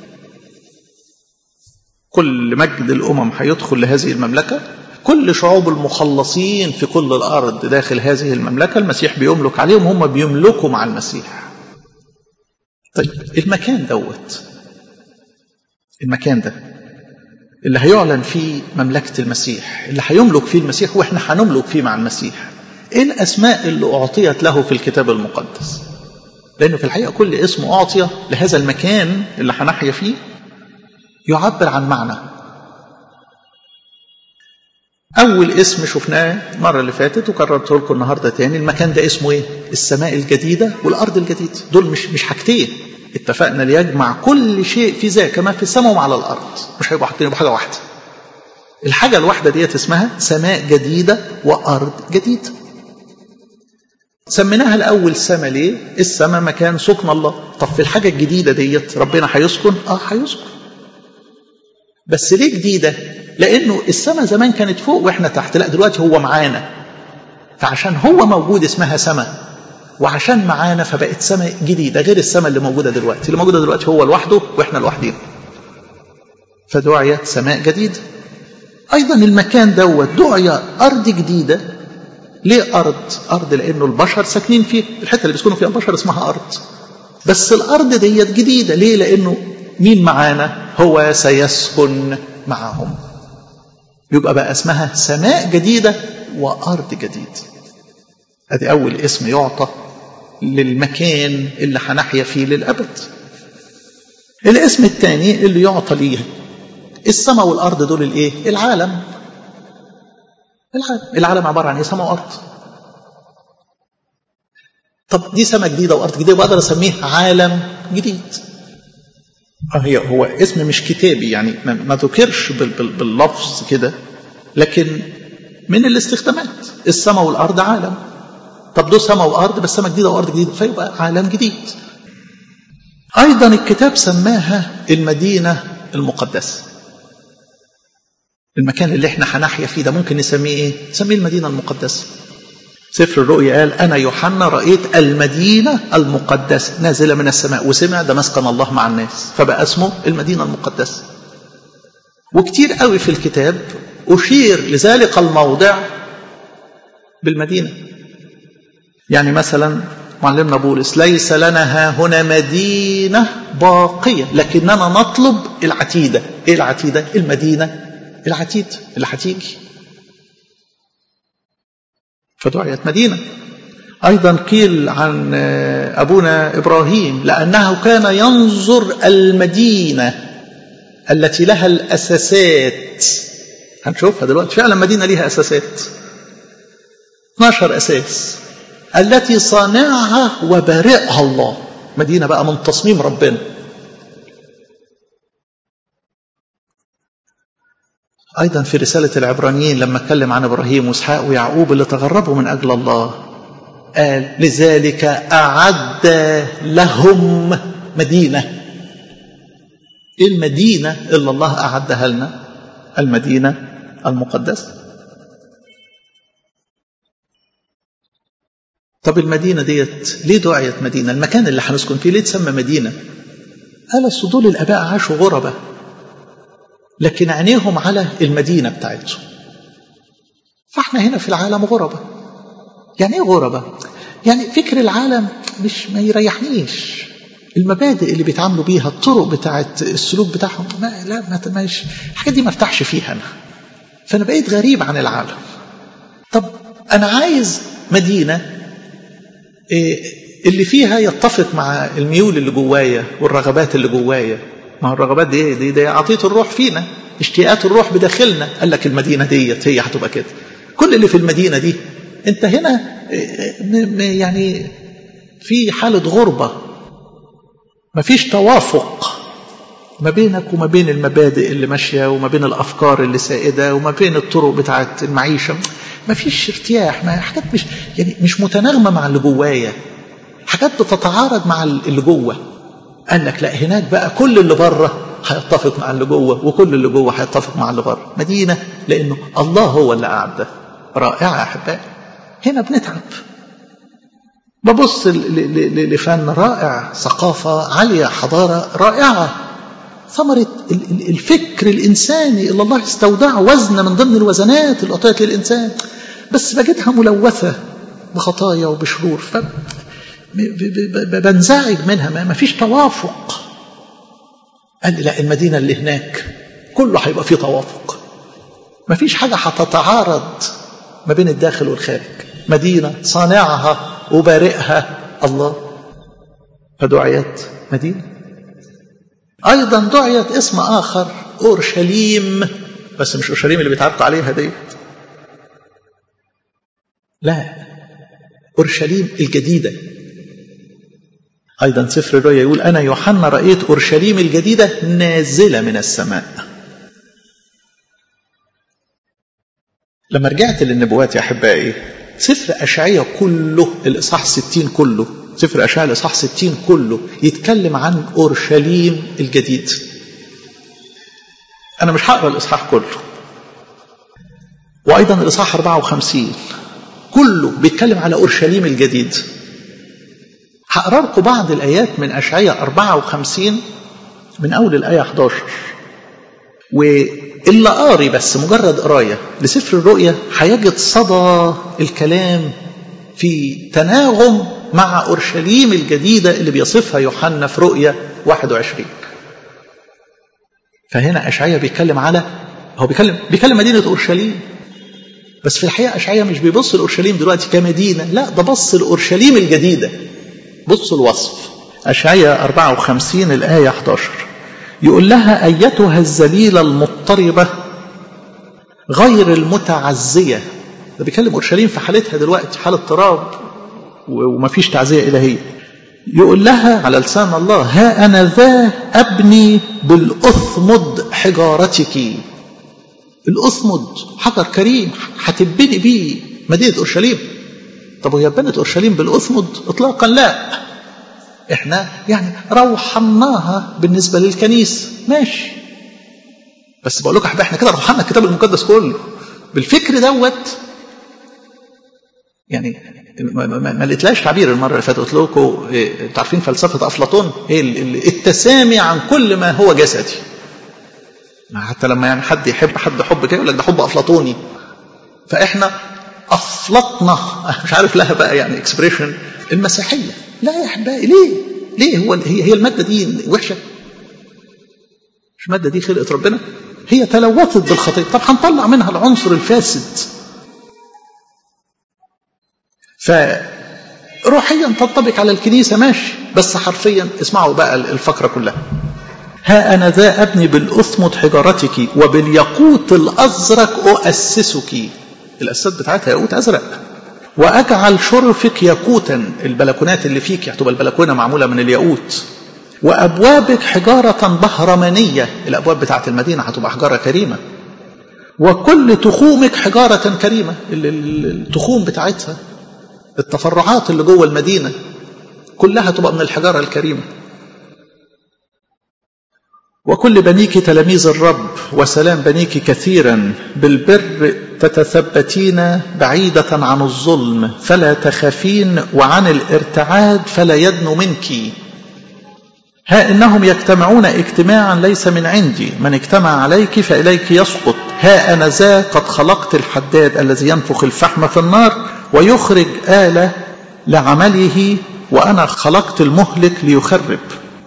كل مجد الأمم هيدخل لهذه المملكة كل شعوب المخلصين في كل الأرض داخل هذه المملكة المسيح بيملك عليهم هم بيملكوا مع المسيح طيب المكان دوت المكان ده اللي هيعلن فيه مملكة المسيح اللي هيملك فيه المسيح وإحنا هنملك فيه مع المسيح ايه الاسماء اللي اعطيت له في الكتاب المقدس لانه في الحقيقه كل اسم اعطي لهذا المكان اللي هنحيا فيه يعبر عن معنى اول اسم شفناه المره اللي فاتت وكررته لكم النهارده تاني المكان ده اسمه ايه السماء الجديده والارض الجديده دول مش مش حاجتين اتفقنا ليجمع كل شيء في ذاك ما في السماء وما على الارض مش هيبقوا حاجتين يبقى حاجه واحده الحاجه الواحده ديت اسمها سماء جديده وارض جديده سميناها الأول سما ليه؟ السما مكان سكن الله طب في الحاجة الجديدة ديت ربنا هيسكن؟ آه هيسكن بس ليه جديدة؟ لأنه السما زمان كانت فوق وإحنا تحت لا دلوقتي هو معانا فعشان هو موجود اسمها سما وعشان معانا فبقت سما جديدة غير السما اللي موجودة دلوقتي اللي موجودة دلوقتي هو لوحده وإحنا لوحدين فدعيت سماء جديدة أيضا المكان دوت دعي أرض جديدة ليه أرض؟ أرض لأنه البشر ساكنين فيه الحتة اللي بيسكنوا فيها البشر اسمها أرض بس الأرض ديت جديدة ليه؟ لأنه مين معانا؟ هو سيسكن معهم يبقى بقى اسمها سماء جديدة وأرض جديد أدي أول اسم يعطى للمكان اللي هنحيا فيه للأبد الاسم الثاني اللي يعطى ليه السماء والأرض دول الايه العالم العالم العالم عبارة عن ايه سماء وأرض طب دي سماء جديدة وأرض جديدة وأقدر أسميه عالم جديد اه هي هو اسم مش كتابي يعني ما ذكرش باللفظ كده لكن من الاستخدامات السماء والارض عالم طب دول سماء وارض بس سماء جديده وارض جديده فيبقى عالم جديد ايضا الكتاب سماها المدينه المقدسه المكان اللي احنا هنحيا فيه ده ممكن نسميه ايه نسميه المدينه المقدسه سفر الرؤيا قال انا يوحنا رايت المدينه المقدسه نازله من السماء وسمع ده مسكن الله مع الناس فبقى اسمه المدينه المقدسه وكتير قوي في الكتاب أشير لذلك الموضع بالمدينة يعني مثلا معلمنا بولس ليس لنا ها هنا مدينة باقية لكننا نطلب العتيدة إيه العتيدة؟ المدينة العتيد اللي هتيجي فدعيت مدينة أيضا قيل عن أبونا إبراهيم لأنه كان ينظر المدينة التي لها الأساسات هنشوفها دلوقتي فعلا مدينة ليها أساسات 12 أساس التي صانعها وبارئها الله مدينة بقى من تصميم ربنا أيضا في رسالة العبرانيين لما اتكلم عن إبراهيم وإسحاق ويعقوب اللي تغربوا من أجل الله قال لذلك أعد لهم مدينة إيه المدينة اللي الله أعدها لنا المدينة المقدسة طب المدينة ديت ليه دعيت مدينة المكان اللي هنسكن فيه ليه تسمى مدينة قال الصدول الآباء عاشوا غربة لكن عينيهم على المدينة بتاعتهم فاحنا هنا في العالم غربة يعني ايه غربة يعني فكر العالم مش ما يريحنيش المبادئ اللي بيتعاملوا بيها الطرق بتاعت السلوك بتاعهم ما لا ما مش الحاجات دي ما ارتاحش فيها انا فانا بقيت غريب عن العالم طب انا عايز مدينه اللي فيها يتفق مع الميول اللي جوايا والرغبات اللي جوايا ما هو الرغبات دي ايه دي, دي عطيه الروح فينا اشتياقات الروح بداخلنا قال لك المدينه ديت هي هتبقى كده كل اللي في المدينه دي انت هنا يعني في حاله غربه مفيش توافق ما بينك وما بين المبادئ اللي ماشيه وما بين الافكار اللي سائده وما بين الطرق بتاعه المعيشه مفيش ارتياح ما حاجات مش يعني مش متناغمه مع اللي جوايا حاجات بتتعارض مع اللي جوه قال لك لا هناك بقى كل اللي بره هيتفق مع اللي جوه وكل اللي جوه هيتفق مع اللي بره مدينه لانه الله هو اللي اعدها رائعه يا احبائي هنا بنتعب ببص لفن رائع ثقافة عالية حضارة رائعة ثمرة الفكر الإنساني اللي الله استودعه وزن من ضمن الوزنات اللي أعطيت للإنسان بس بجدها ملوثة بخطايا وبشرور ف بنزعج منها ما فيش توافق قال لي لا المدينة اللي هناك كله هيبقى فيه توافق ما فيش حاجة هتتعارض ما بين الداخل والخارج مدينة صانعها وبارئها الله فدعيت مدينة أيضا دعيت اسم آخر أورشليم بس مش أورشليم اللي بيتعبط عليها دي لا أورشليم الجديدة أيضا سفر الرؤيا يقول أنا يوحنا رأيت أورشليم الجديدة نازلة من السماء لما رجعت للنبوات يا أحبائي سفر أشعية كله الإصحاح 60 كله سفر أشعية الإصحاح 60 كله يتكلم عن أورشليم الجديد أنا مش هقرا الإصحاح كله وأيضا الإصحاح 54 كله بيتكلم على أورشليم الجديد هقرا لكم بعض الآيات من أشعية 54 من أول الآية 11 واللي قاري بس مجرد قرايه لسفر الرؤيا هيجد صدى الكلام في تناغم مع اورشليم الجديده اللي بيصفها يوحنا في رؤيا 21 فهنا اشعيا بيتكلم على هو بيتكلم بيتكلم مدينه اورشليم بس في الحقيقه اشعيا مش بيبص لاورشليم دلوقتي كمدينه لا ده بص لاورشليم الجديده بصوا الوصف أشعية 54 الآية 11 يقول لها أيتها الذليلة المضطربة غير المتعزية ده بيكلم أورشليم في حالتها دلوقتي حالة اضطراب ومفيش تعزية إلهية يقول لها على لسان الله ها أنا ذا أبني بالأثمد حجارتك الأثمد حجر كريم هتبني بيه مدينة أورشليم طب وهي بنت أورشليم بالأثمد إطلاقا لا احنا يعني روحناها بالنسبة للكنيسة ماشي بس بقول لكم احنا كده روحنا الكتاب المقدس كله بالفكر دوت يعني ما, ما, ما لقيتلاش تعبير المره اللي فاتت قلت لكم إيه عارفين فلسفه افلاطون ايه التسامي عن كل ما هو جسدي حتى لما يعني حد يحب حد حب كده يقول لك ده حب افلاطوني فاحنا افلطنا مش عارف لها بقى يعني اكسبريشن المسيحيه لا يا احبائي ليه؟ ليه هو هي هي الماده دي وحشه؟ مش الماده دي خلقت ربنا؟ هي تلوثت بالخطيه طب هنطلع منها العنصر الفاسد فروحيا تنطبق على الكنيسه ماشي بس حرفيا اسمعوا بقى الفقره كلها ها انا ذا ابني بالاثمد حجارتك وبالياقوت الازرق اؤسسك الاساسات بتاعتها ياقوت ازرق واجعل شرفك ياقوتا البلكونات اللي فيك هتبقى البلكونه معموله من الياقوت وابوابك حجاره بهرمانيه الابواب بتاعت المدينه هتبقى حجاره كريمه وكل تخومك حجاره كريمه التخوم بتاعتها التفرعات اللي جوه المدينه كلها تبقى من الحجاره الكريمه وكل بنيك تلاميذ الرب وسلام بنيك كثيرا بالبر تتثبتين بعيدة عن الظلم فلا تخافين وعن الارتعاد فلا يدنو منك ها إنهم يجتمعون اجتماعا ليس من عندي من اجتمع عليك فإليك يسقط ها أنا ذا قد خلقت الحداد الذي ينفخ الفحم في النار ويخرج آلة لعمله وأنا خلقت المهلك ليخرب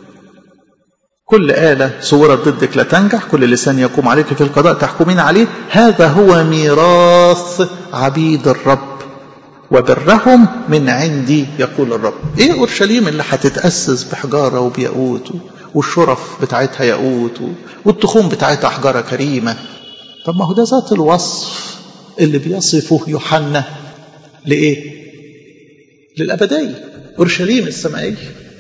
كل آلة صورت ضدك لا تنجح كل لسان يقوم عليك في القضاء تحكمين عليه هذا هو ميراث عبيد الرب وبرهم من عندي يقول الرب ايه اورشليم اللي هتتاسس بحجاره وبياقوت والشرف بتاعتها ياقوت والتخوم بتاعتها حجاره كريمه طب ما هو ده ذات الوصف اللي بيصفه يوحنا لايه للابديه اورشليم السمائيه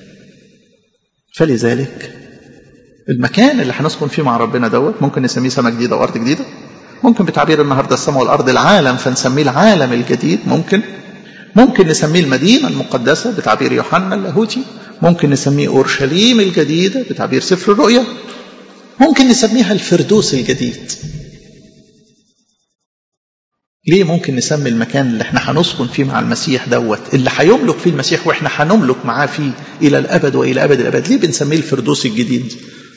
فلذلك المكان اللي هنسكن فيه مع ربنا دوت ممكن نسميه سماء جديده وارض جديده ممكن بتعبير النهارده السماء والارض العالم فنسميه العالم الجديد ممكن ممكن نسميه المدينه المقدسه بتعبير يوحنا اللاهوتي ممكن نسميه اورشليم الجديده بتعبير سفر الرؤيا ممكن نسميها الفردوس الجديد ليه ممكن نسمي المكان اللي احنا هنسكن فيه مع المسيح دوت اللي هيملك فيه المسيح واحنا هنملك معاه فيه الى الابد والى ابد الابد ليه بنسميه الفردوس الجديد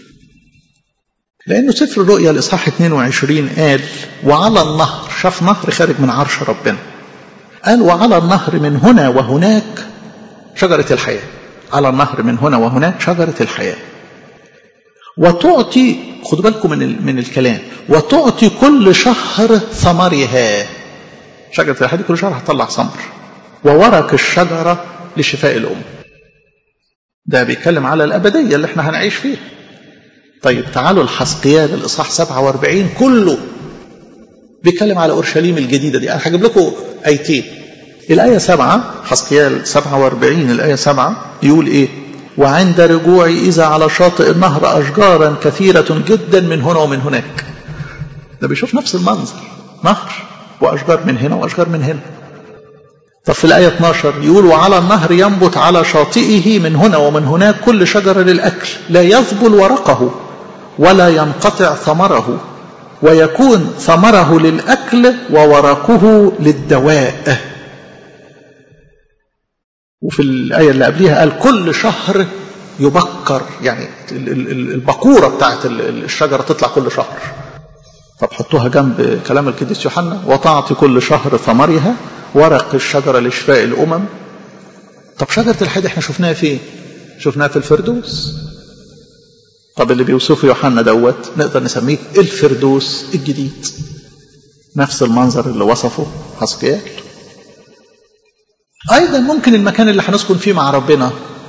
لأنه سفر الرؤيا الإصحاح 22 قال وعلى النهر شاف نهر خارج من عرش ربنا قال وعلى النهر من هنا وهناك شجرة الحياة على النهر من هنا وهناك شجرة الحياة وتعطي خدوا بالكم من من الكلام وتعطي كل شهر ثمرها شجرة الحياة دي كل شهر هتطلع ثمر وورق الشجرة لشفاء الأم ده بيتكلم على الأبدية اللي احنا هنعيش فيها طيب تعالوا الحسقيال الإصحاح 47 كله بيتكلم على أورشليم الجديدة دي أنا هجيب لكم آيتين الآية 7 حسقيال 47 الآية 7 يقول إيه وعند رجوعي إذا على شاطئ النهر أشجارا كثيرة جدا من هنا ومن هناك ده بيشوف نفس المنظر نهر وأشجار من هنا وأشجار من هنا طب في الآية 12 يقول وعلى النهر ينبت على شاطئه من هنا ومن هناك كل شجرة للأكل لا يذبل ورقه ولا ينقطع ثمره ويكون ثمره للأكل وورقه للدواء وفي الآية اللي قبليها قال كل شهر يبكر يعني البقورة بتاعت الشجرة تطلع كل شهر طب حطوها جنب كلام القديس يوحنا وتعطي كل شهر ثمرها ورق الشجرة لشفاء الأمم طب شجرة الحياة احنا شفناها فين شفناها في الفردوس طب اللي بيوصفه يوحنا دوت نقدر نسميه الفردوس الجديد نفس المنظر اللي وصفه حسقيال ايضا ممكن المكان اللي هنسكن فيه مع ربنا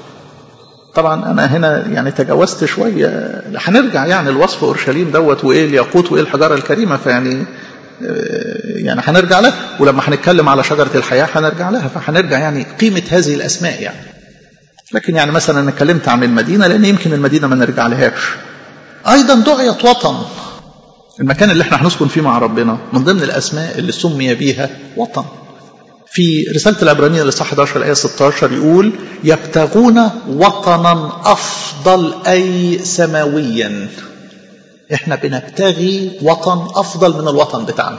طبعا انا هنا يعني تجاوزت شويه هنرجع يعني الوصف اورشليم دوت وايه الياقوت وايه الحجاره الكريمه فيعني يعني هنرجع لها ولما هنتكلم على شجره الحياه هنرجع لها فهنرجع يعني قيمه هذه الاسماء يعني لكن يعني مثلا انا اتكلمت عن المدينه لان يمكن المدينه ما نرجع لهاش ايضا دعيت وطن المكان اللي احنا هنسكن فيه مع ربنا من ضمن الاسماء اللي سمي بيها وطن في رسالة العبرانية لصح 11 الآية 16 يقول يبتغون وطنا أفضل أي سماويا احنا بنبتغي وطن أفضل من الوطن بتاعنا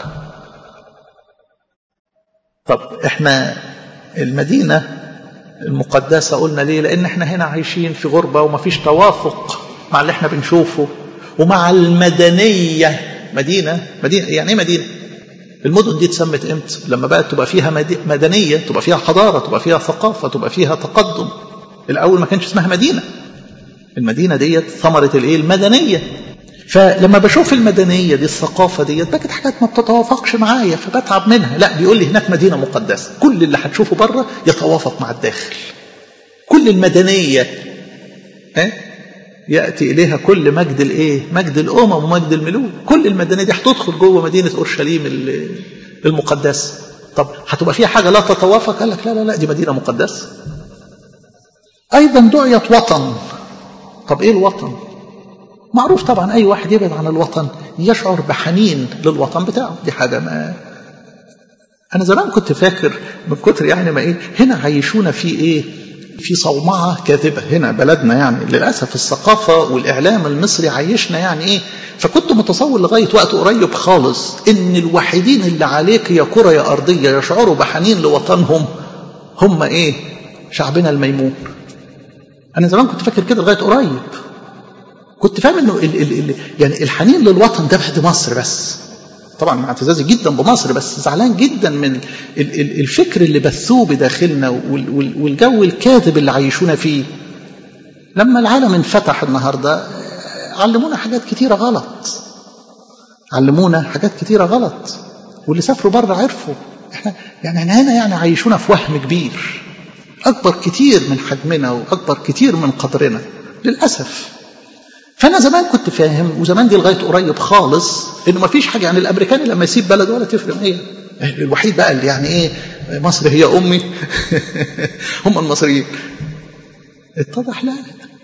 طب احنا المدينة المقدسة قلنا ليه لأن احنا هنا عايشين في غربة ومفيش توافق مع اللي احنا بنشوفه ومع المدنية مدينة مدينة يعني ايه مدينة المدن دي اتسمت امتى لما بقت تبقى فيها مدنية تبقى فيها حضارة تبقى فيها ثقافة تبقى فيها تقدم الأول ما كانش اسمها مدينة المدينة ديت ثمرة الايه المدنية فلما بشوف المدنية دي الثقافة ديت بقت حاجات ما بتتوافقش معايا فبتعب منها لا بيقول لي هناك مدينة مقدسة كل اللي هتشوفه بره يتوافق مع الداخل كل المدنية ها يأتي إليها كل مجد الإيه؟ مجد الأمم ومجد الملوك كل المدينة دي هتدخل جوه مدينة أورشليم المقدسة طب هتبقى فيها حاجة لا تتوافق قال لك لا لا لا دي مدينة مقدسة أيضا دعيت وطن طب إيه الوطن معروف طبعا أي واحد يبعد عن الوطن يشعر بحنين للوطن بتاعه دي حاجة ما أنا زمان كنت فاكر من كتر يعني ما إيه هنا عايشونا في إيه في صومعة كاذبة هنا بلدنا يعني للأسف الثقافة والإعلام المصري عايشنا يعني إيه فكنت متصور لغاية وقت قريب خالص إن الوحيدين اللي عليك يا كرة يا أرضية يشعروا بحنين لوطنهم هم إيه شعبنا الميمون أنا زمان كنت فاكر كده لغاية قريب كنت فاهم إنه ال ال ال يعني الحنين للوطن ده بعد مصر بس طبعا مع اعتزازي جدا بمصر بس زعلان جدا من الفكر اللي بثوه بداخلنا والجو الكاذب اللي عايشونا فيه لما العالم انفتح النهارده علمونا حاجات كتيرة غلط علمونا حاجات كتيرة غلط واللي سافروا بره عرفوا احنا يعني هنا يعني عايشونا في وهم كبير اكبر كتير من حجمنا واكبر كتير من قدرنا للاسف فانا زمان كنت فاهم وزمان دي لغايه قريب خالص انه ما فيش حاجه يعني الامريكاني لما يسيب بلده ولا تفرق ايه الوحيد بقى اللي يعني ايه مصر هي امي هم المصريين اتضح لا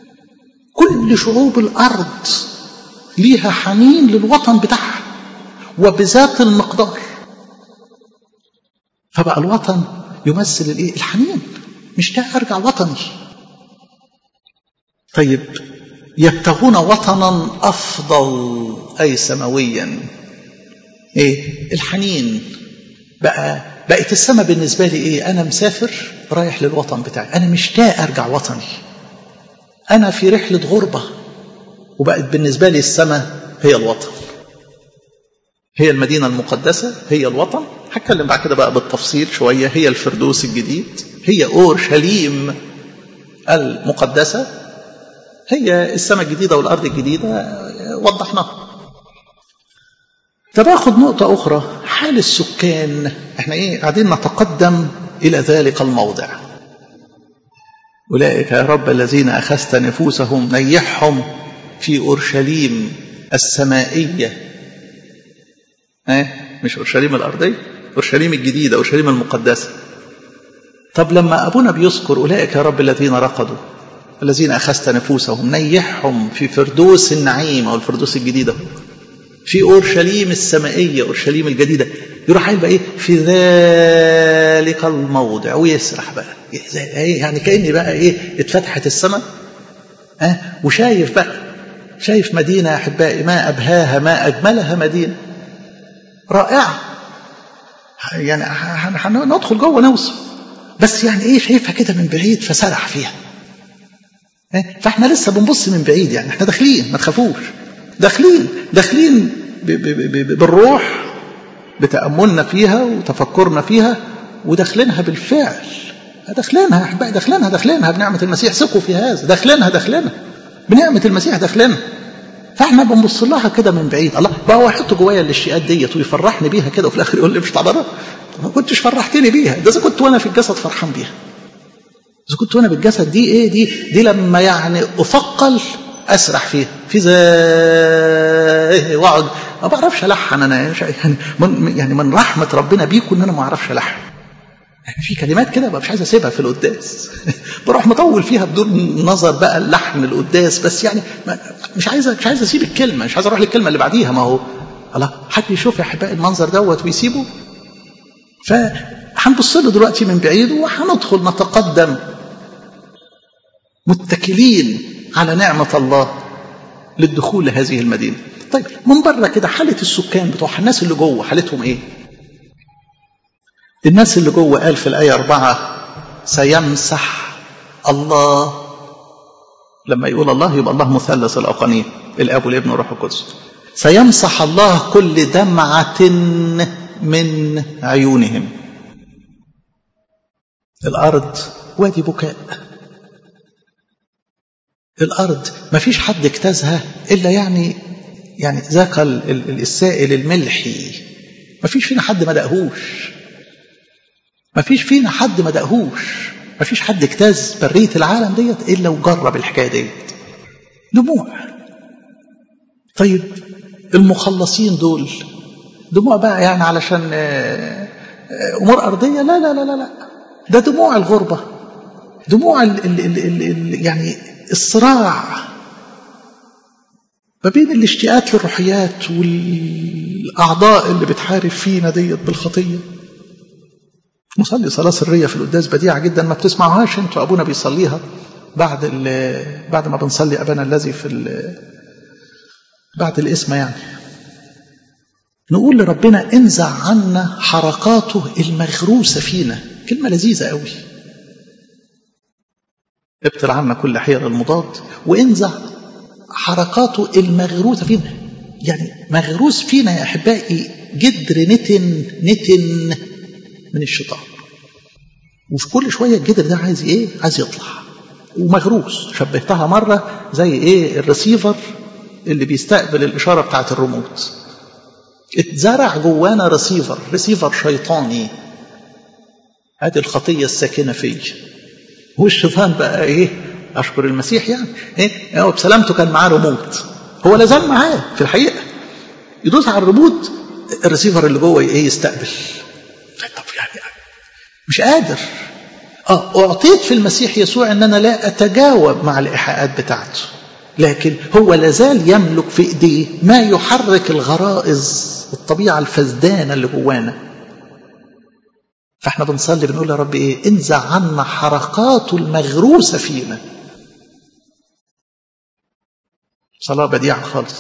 كل شعوب الارض ليها حنين للوطن بتاعها وبذات المقدار فبقى الوطن يمثل الايه الحنين مشتاق ارجع وطني طيب يبتغون وطنا افضل اي سماويا ايه الحنين بقى بقت السماء بالنسبه لي ايه انا مسافر رايح للوطن بتاعي انا مشتاق ارجع وطني انا في رحله غربه وبقت بالنسبه لي السماء هي الوطن هي المدينه المقدسه هي الوطن هتكلم بعد كده بقى بالتفصيل شويه هي الفردوس الجديد هي اورشليم المقدسه هي السماء الجديدة والأرض الجديدة وضحناها طب اخد نقطة أخرى حال السكان احنا ايه قاعدين نتقدم إلى ذلك الموضع أولئك يا رب الذين أخذت نفوسهم نيحهم في أورشليم السمائية اه مش أورشليم الأرضية أورشليم الجديدة أورشليم المقدسة طب لما أبونا بيذكر أولئك يا رب الذين رقدوا الذين أخذت نفوسهم نيحهم في فردوس النعيم أو الفردوس الجديدة في أورشليم السمائية أورشليم الجديدة يروح قايل بقى إيه في ذلك الموضع ويسرح بقى إيه يعني كأني بقى إيه اتفتحت السماء أه وشايف بقى شايف مدينة يا أحبائي ما أبهاها ما أجملها مدينة رائعة يعني هندخل جوه نوصل بس يعني إيه شايفها كده من بعيد فسرح فيها فاحنا لسه بنبص من بعيد يعني احنا داخلين ما تخافوش داخلين داخلين بالروح بتأملنا فيها وتفكرنا فيها وداخلينها بالفعل داخلينها احبائي داخلينها داخلينها بنعمة المسيح ثقوا في هذا داخلينها داخلينها بنعمة المسيح داخلينها فاحنا بنبص لها كده من بعيد الله بقى هو يحط جوايا الاشتياقات ديت ويفرحني بيها كده وفي الاخر يقول لي مش تعبانه ما كنتش فرحتني بيها ده اذا كنت وانا في الجسد فرحان بيها اذا كنت وانا بالجسد دي ايه دي دي لما يعني افقل اسرح فيها في زي واقعد ما بعرفش الحن انا يعني من يعني من رحمه ربنا بيكم ان انا ما اعرفش الحن يعني في كلمات كده بقى مش عايز اسيبها في القداس بروح مطول فيها بدون نظر بقى اللحن القداس بس يعني مش عايز مش عايز اسيب الكلمه مش عايز اروح للكلمه اللي بعديها ما هو الله حد يشوف يا احبائي المنظر دوت ويسيبه فهنبص له دلوقتي من بعيد وهندخل نتقدم متكلين على نعمه الله للدخول لهذه المدينه طيب من بره كده حاله السكان بتوع الناس اللي جوه حالتهم ايه الناس اللي جوه قال في الآية أربعة سيمسح الله لما يقول الله يبقى الله مثلث الأقانيم الآب والابن والروح القدس سيمسح الله كل دمعة من عيونهم الأرض وادي بكاء الأرض ما فيش حد اجتازها إلا يعني يعني ذاك السائل الملحي ما فيش فينا حد ما دقهوش ما فيش فينا حد ما دقهوش ما فيش حد اجتاز برية العالم ديت إلا وجرب الحكاية ديت دموع طيب المخلصين دول دموع بقى يعني علشان أمور أرضية لا لا لا لا لا ده دموع الغربة دموع ال ال ال ال ال يعني الصراع ما بين الاشتياقات للروحيات والأعضاء اللي بتحارب فينا ديت بالخطية نصلي صلاة سرية في القداس بديعة جدا ما بتسمعوهاش انتوا أبونا بيصليها بعد بعد ما بنصلي أبانا الذي في بعد الاسم يعني نقول لربنا انزع عنا حركاته المغروسة فينا كلمة لذيذة قوي ابتل عنا كل حيل المضاد وانزع حركاته المغروسة فينا يعني مغروس فينا يا أحبائي جدر نتن نتن من الشيطان وفي كل شويه الجدر ده عايز ايه عايز يطلع ومغروس شبهتها مره زي ايه الريسيفر اللي بيستقبل الاشاره بتاعت الريموت اتزرع جوانا ريسيفر ريسيفر شيطاني ادي الخطيه الساكنه فيا والشيطان بقى ايه اشكر المسيح يعني ايه هو بسلامته كان معاه ريموت هو لازال معاه في الحقيقه يدوس على الريموت الريسيفر اللي جوه ايه يستقبل طب يعني مش قادر اه اعطيت في المسيح يسوع ان انا لا اتجاوب مع الايحاءات بتاعته لكن هو لازال يملك في ايديه ما يحرك الغرائز الطبيعه الفزدانه اللي جوانا فاحنا بنصلي بنقول يا رب ايه انزع عنا حركاته المغروسه فينا صلاه بديعه خالص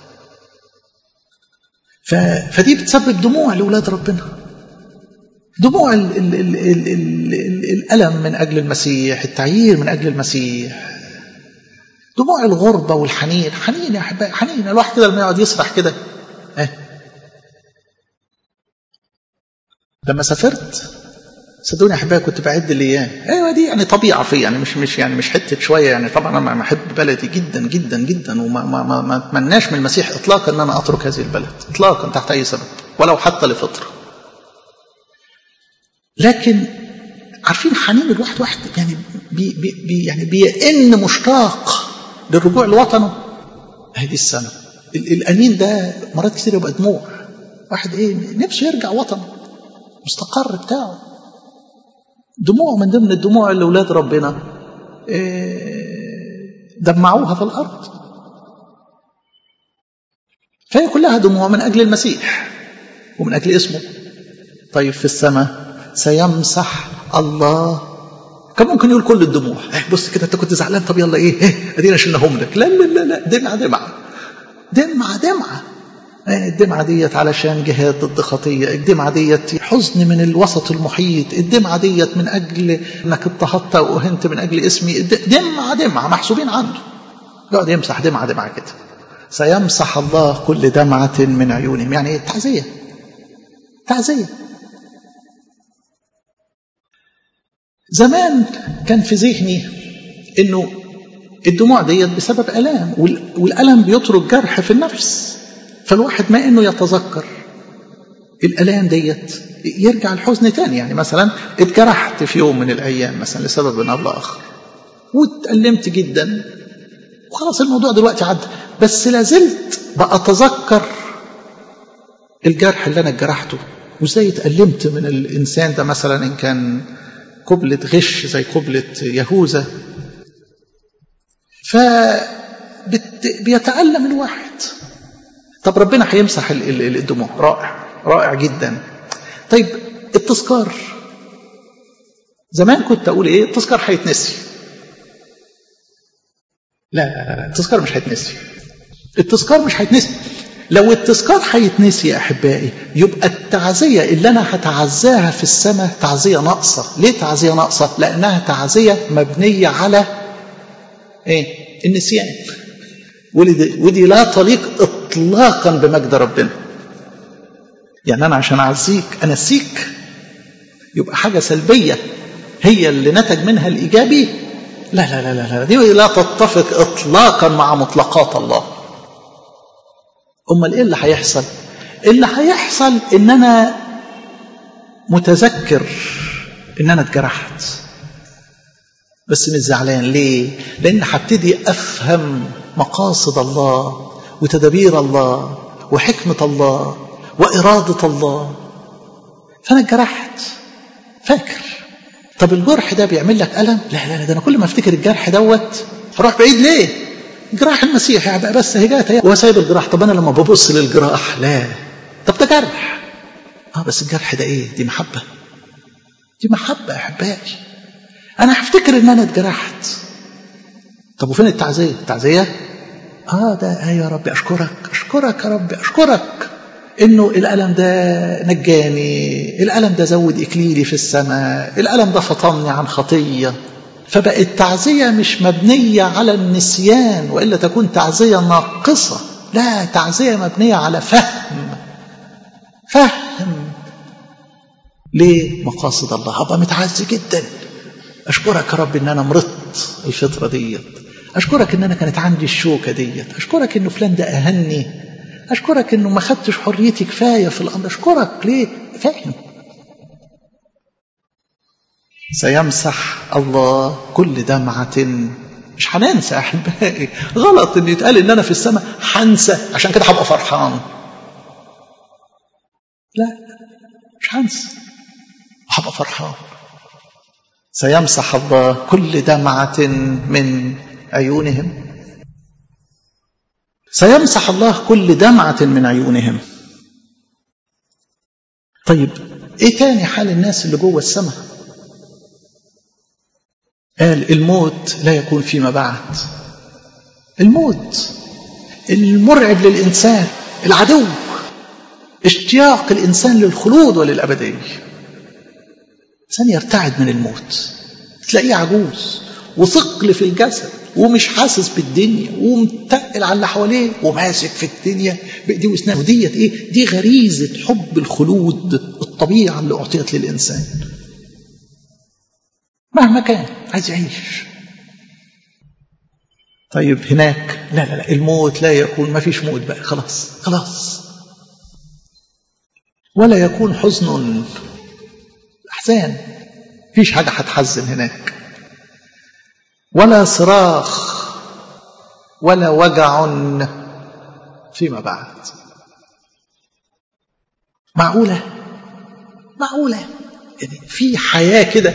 ف... فدي بتسبب دموع لاولاد ربنا دموع ال ال ال ال ال ال الألم من أجل المسيح التعيير من أجل المسيح دموع الغربة والحنين حنين يا أحبائي حنين الواحد كده لما يقعد يسرح كده اه. لما سافرت صدقوني يا احبائي كنت بعد الايام ايوه دي يعني طبيعه في يعني مش مش يعني مش حته شويه يعني طبعا انا بحب بلدي جدا جدا جدا وما ما ما, ما اتمناش من المسيح اطلاقا ان انا اترك هذه البلد اطلاقا تحت اي سبب ولو حتى لفتره لكن عارفين حنين الواحد واحد يعني بي بي يعني بيئن مشتاق للرجوع لوطنه هذه السنة الأنين ده مرات كتير يبقى دموع واحد ايه نفسه يرجع وطنه مستقر بتاعه دموع من ضمن الدموع اللي ولاد ربنا دمعوها في الأرض فهي كلها دموع من أجل المسيح ومن أجل اسمه طيب في السماء سيمسح الله كان ممكن يقول كل الدموع إيه بص كده انت كنت زعلان طب يلا ايه, إيه ادينا شلناهم لك لا لا لا لا دمعه دمعه دمعه دمعه الدمعة ديت علشان جهاد ضد خطية الدمعة ديت حزن من الوسط المحيط الدمعة ديت من أجل أنك اضطهدت وأهنت من أجل اسمي دمعة دمعة محسوبين عنده يقعد يمسح دمعة دمعة كده سيمسح الله كل دمعة من عيونهم يعني تعزية تعزية زمان كان في ذهني انه الدموع ديت بسبب الام والالم بيترك جرح في النفس فالواحد ما انه يتذكر الالام ديت يرجع الحزن تاني يعني مثلا اتجرحت في يوم من الايام مثلا لسبب او لاخر واتألمت جدا وخلاص الموضوع دلوقتي عدى بس لازلت بأتذكر الجرح اللي انا اتجرحته وازاي اتألمت من الانسان ده مثلا ان كان قبلة غش زي قبلة يهوذا فبيتألم الواحد طب ربنا هيمسح الدموع رائع رائع جدا طيب التذكار زمان كنت اقول ايه التذكار هيتنسي لا لا لا التذكار مش هيتنسي التذكار مش هيتنسي لو التذكار هيتنسي يا احبائي يبقى التعزيه اللي انا هتعزاها في السماء تعزيه ناقصه ليه تعزيه ناقصه لانها تعزيه مبنيه على ايه النسيان ودي, ودي لا تليق اطلاقا بمجد ربنا يعني انا عشان اعزيك انسيك يبقى حاجه سلبيه هي اللي نتج منها الايجابي لا لا لا لا, لا دي لا تتفق اطلاقا مع مطلقات الله امال ايه اللي هيحصل اللي هيحصل ان انا متذكر ان انا اتجرحت بس مش زعلان ليه لان هبتدي افهم مقاصد الله وتدابير الله وحكمه الله واراده الله فانا اتجرحت فاكر طب الجرح ده بيعمل لك الم لا لا لا ده انا كل ما افتكر الجرح دوت هروح بعيد ليه جراح المسيح يعني بس هي جات هو سايب الجراح طب انا لما ببص للجراح لا طب ده جرح اه بس الجرح ده ايه دي محبه دي محبه يا احبائي انا هفتكر ان انا اتجرحت طب وفين التعزيه التعزيه اه ده آه يا رب اشكرك اشكرك يا رب اشكرك انه الالم ده نجاني الالم ده زود اكليلي في السماء الالم ده فطمني عن خطيه فبقت تعزية مش مبنية على النسيان وإلا تكون تعزية ناقصة لا تعزية مبنية على فهم فهم ليه مقاصد الله هبقى متعزي جدا أشكرك يا رب إن أنا مرضت الفترة ديت أشكرك إن أنا كانت عندي الشوكة ديت أشكرك إنه فلان ده أهني أشكرك إنه ما خدتش حريتي كفاية في الأمر أشكرك ليه فاهم سيمسح الله كل دمعة مش هننسى احبائي غلط ان يتقال ان انا في السماء هنسى عشان كده هبقى فرحان لا مش هنسى هبقى فرحان سيمسح الله كل دمعة من عيونهم سيمسح الله كل دمعة من عيونهم طيب ايه تاني حال الناس اللي جوه السماء قال الموت لا يكون فيما بعد الموت المرعب للإنسان العدو اشتياق الإنسان للخلود وللأبدية إنسان يرتعد من الموت تلاقيه عجوز وثقل في الجسد ومش حاسس بالدنيا ومتقل على اللي حواليه وماسك في الدنيا بايديه واسنانه وديت ايه؟ دي غريزه حب الخلود الطبيعه اللي اعطيت للانسان. مهما كان عايز يعيش طيب هناك لا لا لا الموت لا يكون ما فيش موت بقى خلاص خلاص ولا يكون حزن احزان فيش حاجه هتحزن هناك ولا صراخ ولا وجع فيما بعد معقوله معقوله يعني في حياه كده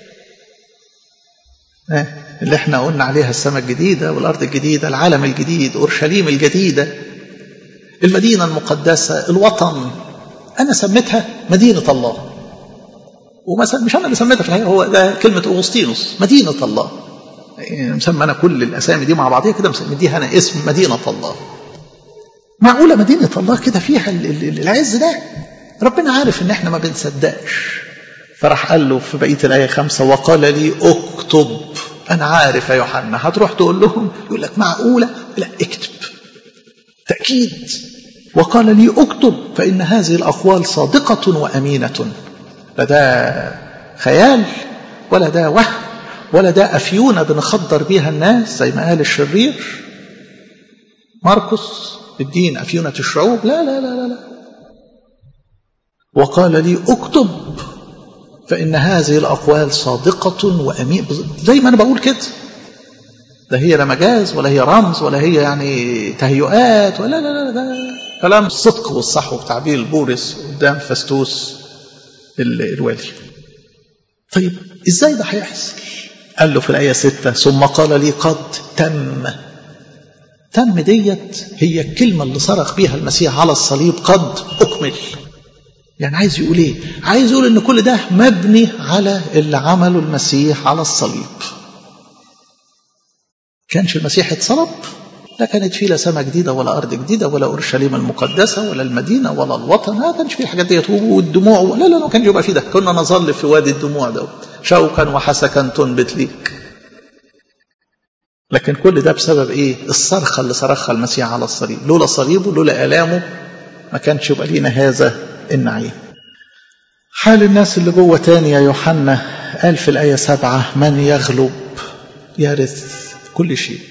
اللي احنا قلنا عليها السماء الجديدة والأرض الجديدة العالم الجديد أورشليم الجديدة المدينة المقدسة الوطن أنا سميتها مدينة الله ومثلا مش أنا اللي سميتها في الحقيقة هو ده كلمة أغسطينوس مدينة الله يعني مسمى أنا كل الأسامي دي مع بعضها كده مديها أنا اسم مدينة الله معقولة مدينة الله كده فيها العز ده ربنا عارف إن احنا ما بنصدقش فراح قال له في بقية الآية خمسة وقال لي اكتب أنا عارف يا يوحنا هتروح تقول لهم يقول لك معقولة لا اكتب تأكيد وقال لي اكتب فإن هذه الأقوال صادقة وأمينة لا ده خيال ولا ده وهم ولا ده أفيونة بنخدر بيها الناس زي ما قال الشرير مرقس الدين أفيونة الشعوب لا لا لا لا, لا. وقال لي اكتب فإن هذه الأقوال صادقة وأمين زي ما أنا بقول كده لا هي لا مجاز ولا هي رمز ولا هي يعني تهيؤات ولا لا لا ده كلام الصدق والصح وتعبير البورس قدام فستوس الوالي طيب ازاي ده هيحصل قال له في الآية ستة ثم قال لي قد تم تم ديت هي الكلمة اللي صرخ بيها المسيح على الصليب قد أكمل يعني عايز يقول ايه عايز يقول ان كل ده مبني على اللي عمله المسيح على الصليب كانش المسيح اتصلب لا كانت فيه لا سماء جديدة ولا أرض جديدة ولا أورشليم المقدسة ولا المدينة ولا الوطن ما كانش فيه الحاجات ديت والدموع لا لا ما كانش يبقى فيه ده كنا نظل في وادي الدموع ده شوكا وحسكا تنبت ليك لكن كل ده بسبب ايه الصرخة اللي صرخها المسيح على الصليب لولا صليبه لولا آلامه ما كانش يبقى لينا هذا النعيم حال الناس اللي جوه تاني يا يوحنا قال في الآية سبعة من يغلب يرث كل شيء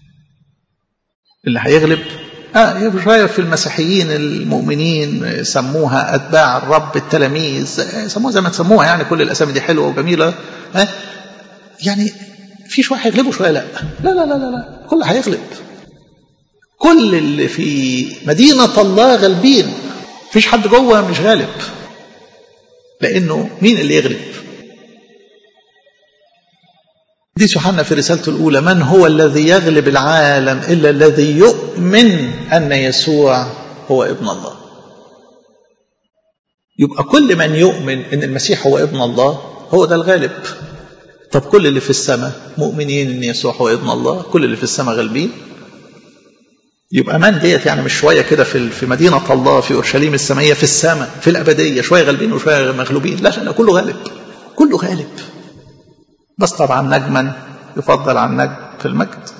اللي هيغلب اه شويه في المسيحيين المؤمنين سموها اتباع الرب التلاميذ سموها زي ما تسموها يعني كل الاسامي دي حلوه وجميله ها يعني في شويه هيغلبوا شويه لا لا لا لا لا, لا. كل هيغلب كل اللي في مدينه الله غالبين مفيش حد جوه مش غالب لانه مين اللي يغلب حديث يوحنا في رسالته الأولى من هو الذي يغلب العالم إلا الذي يؤمن أن يسوع هو ابن الله يبقى كل من يؤمن أن المسيح هو ابن الله هو ده الغالب طب كل اللي في السماء مؤمنين أن يسوع هو ابن الله كل اللي في السماء غالبين يبقى من ديت يعني مش شويه كده في في مدينه الله في اورشليم السمائيه في السماء في الابديه شويه غالبين وشويه مغلوبين لا لا كله غالب كله غالب بس طبعا نجما يفضل عن نجم في المجد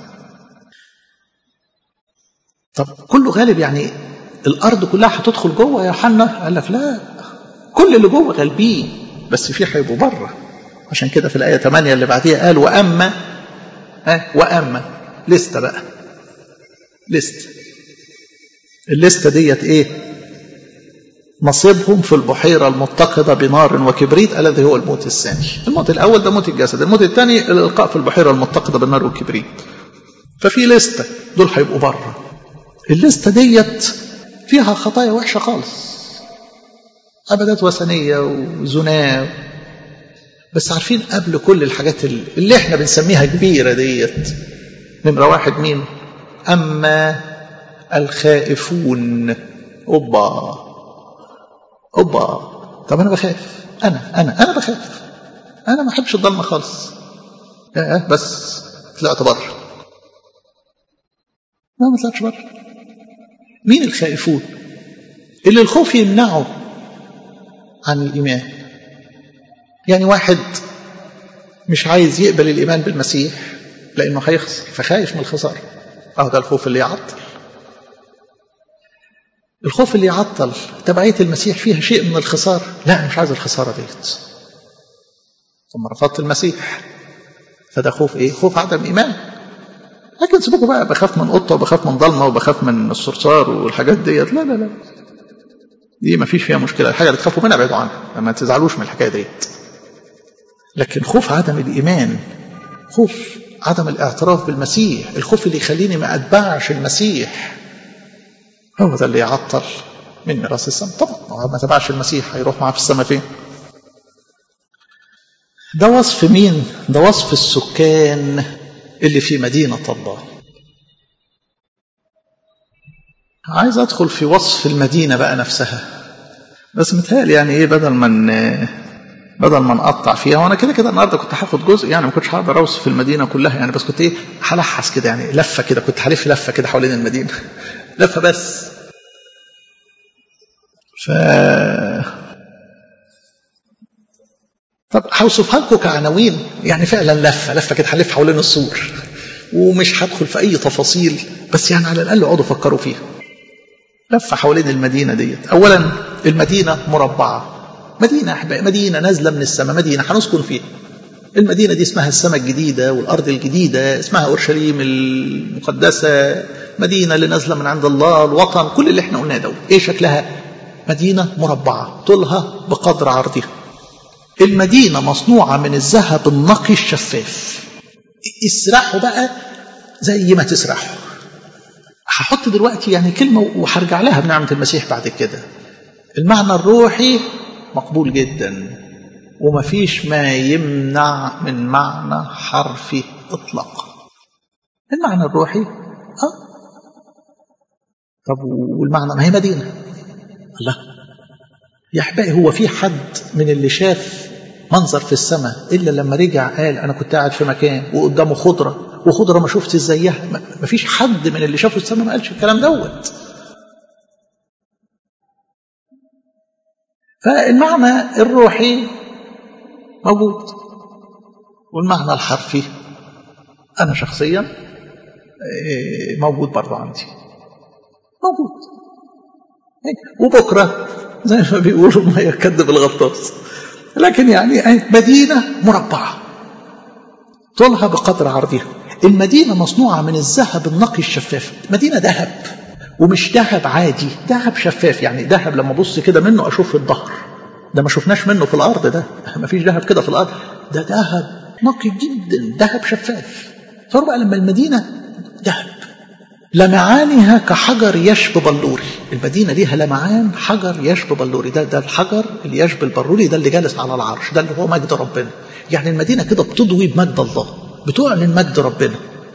طب كله غالب يعني الارض كلها هتدخل جوه يا يوحنا قال لك لا كل اللي جوه غالبين بس في هيبقوا بره عشان كده في الايه 8 اللي بعديها قال واما ها واما لسته بقى لسته الليسته ديت ايه نصيبهم في البحيرة المتقدة بنار وكبريت الذي هو الموت الثاني الموت الأول ده موت الجسد الموت الثاني الإلقاء في البحيرة المتقدة بالنار والكبريت ففي لستة دول هيبقوا بره الليستة ديت فيها خطايا وحشة خالص عبادات وثنية وزنا بس عارفين قبل كل الحاجات اللي احنا بنسميها كبيرة ديت نمرة واحد مين أما الخائفون أوبا اوبا طب انا بخاف انا انا انا بخاف انا ما احبش الضلمه خالص اه بس طلعت بره لا ما طلعتش بره مين الخائفون اللي الخوف يمنعه عن الايمان يعني واحد مش عايز يقبل الايمان بالمسيح لانه هيخسر فخايف من الخساره اهو ده الخوف اللي يعطل الخوف اللي يعطل تبعية المسيح فيها شيء من الخسارة لا أنا مش عايز الخسارة ديت ثم رفضت المسيح فده خوف إيه خوف عدم إيمان لكن سيبكوا بقى بخاف من قطة وبخاف من ضلمة وبخاف من الصرصار والحاجات ديت لا لا لا دي ما فيش فيها مشكلة الحاجة اللي تخافوا منها ابعدوا عنها ما تزعلوش من الحكاية ديت لكن خوف عدم الإيمان خوف عدم الاعتراف بالمسيح الخوف اللي يخليني ما أتبعش المسيح هو ده اللي يعطل من ميراث السماء طبعا ما تبعش المسيح هيروح معاه في السماء فين ده وصف مين ده وصف السكان اللي في مدينة الله عايز ادخل في وصف المدينة بقى نفسها بس متهيألي يعني ايه بدل ما بدل ما نقطع فيها وانا كده كده النهارده كنت هاخد جزء يعني ما كنتش هقدر اوصف المدينه كلها يعني بس كنت ايه هلحس كده يعني لفه كده كنت هلف لفه كده حوالين المدينه لفه بس ف طب هوصفها لكم كعناوين يعني فعلا لفه لفه كده هلف حوالين السور ومش هدخل في اي تفاصيل بس يعني على الاقل اقعدوا فكروا فيها لفه حوالين المدينه ديت اولا المدينه مربعه مدينه احبائي مدينه نازله من السماء مدينه هنسكن فيها المدينه دي اسمها السماء الجديده والارض الجديده اسمها اورشليم المقدسه مدينه اللي نازله من عند الله الوطن كل اللي احنا قلناه ده ايه شكلها مدينة مربعة طولها بقدر عرضها المدينة مصنوعة من الذهب النقي الشفاف اسرحوا بقى زي ما تسرحوا هحط دلوقتي يعني كلمة وهرجع لها بنعمة المسيح بعد كده المعنى الروحي مقبول جدا ومفيش ما يمنع من معنى حرفي اطلاقا المعنى الروحي اه طب والمعنى ما هي مدينه الله يا احبائي هو في حد من اللي شاف منظر في السماء الا لما رجع قال انا كنت قاعد في مكان وقدامه خضره وخضره ما شفتش زيها ما فيش حد من اللي شافوا السماء ما قالش الكلام دوت فالمعنى الروحي موجود والمعنى الحرفي أنا شخصيا موجود برضه عندي موجود وبكرة زي ما بيقولوا ما يكذب الغطاس لكن يعني مدينة مربعة طولها بقدر عرضها المدينة مصنوعة من الذهب النقي الشفاف مدينة ذهب ومش ذهب عادي ذهب شفاف يعني ذهب لما ابص كده منه اشوف الظهر ده ما شفناش منه في الارض ده ما فيش ذهب كده في الارض ده ذهب نقي جدا ذهب شفاف صار بقى لما المدينه ذهب لمعانها كحجر يشب بلوري المدينه ليها لمعان حجر يشب بلوري ده ده الحجر اللي يشب البلوري ده اللي جالس على العرش ده اللي هو مجد ربنا يعني المدينه كده بتضوي بمجد الله بتعلن مجد ربنا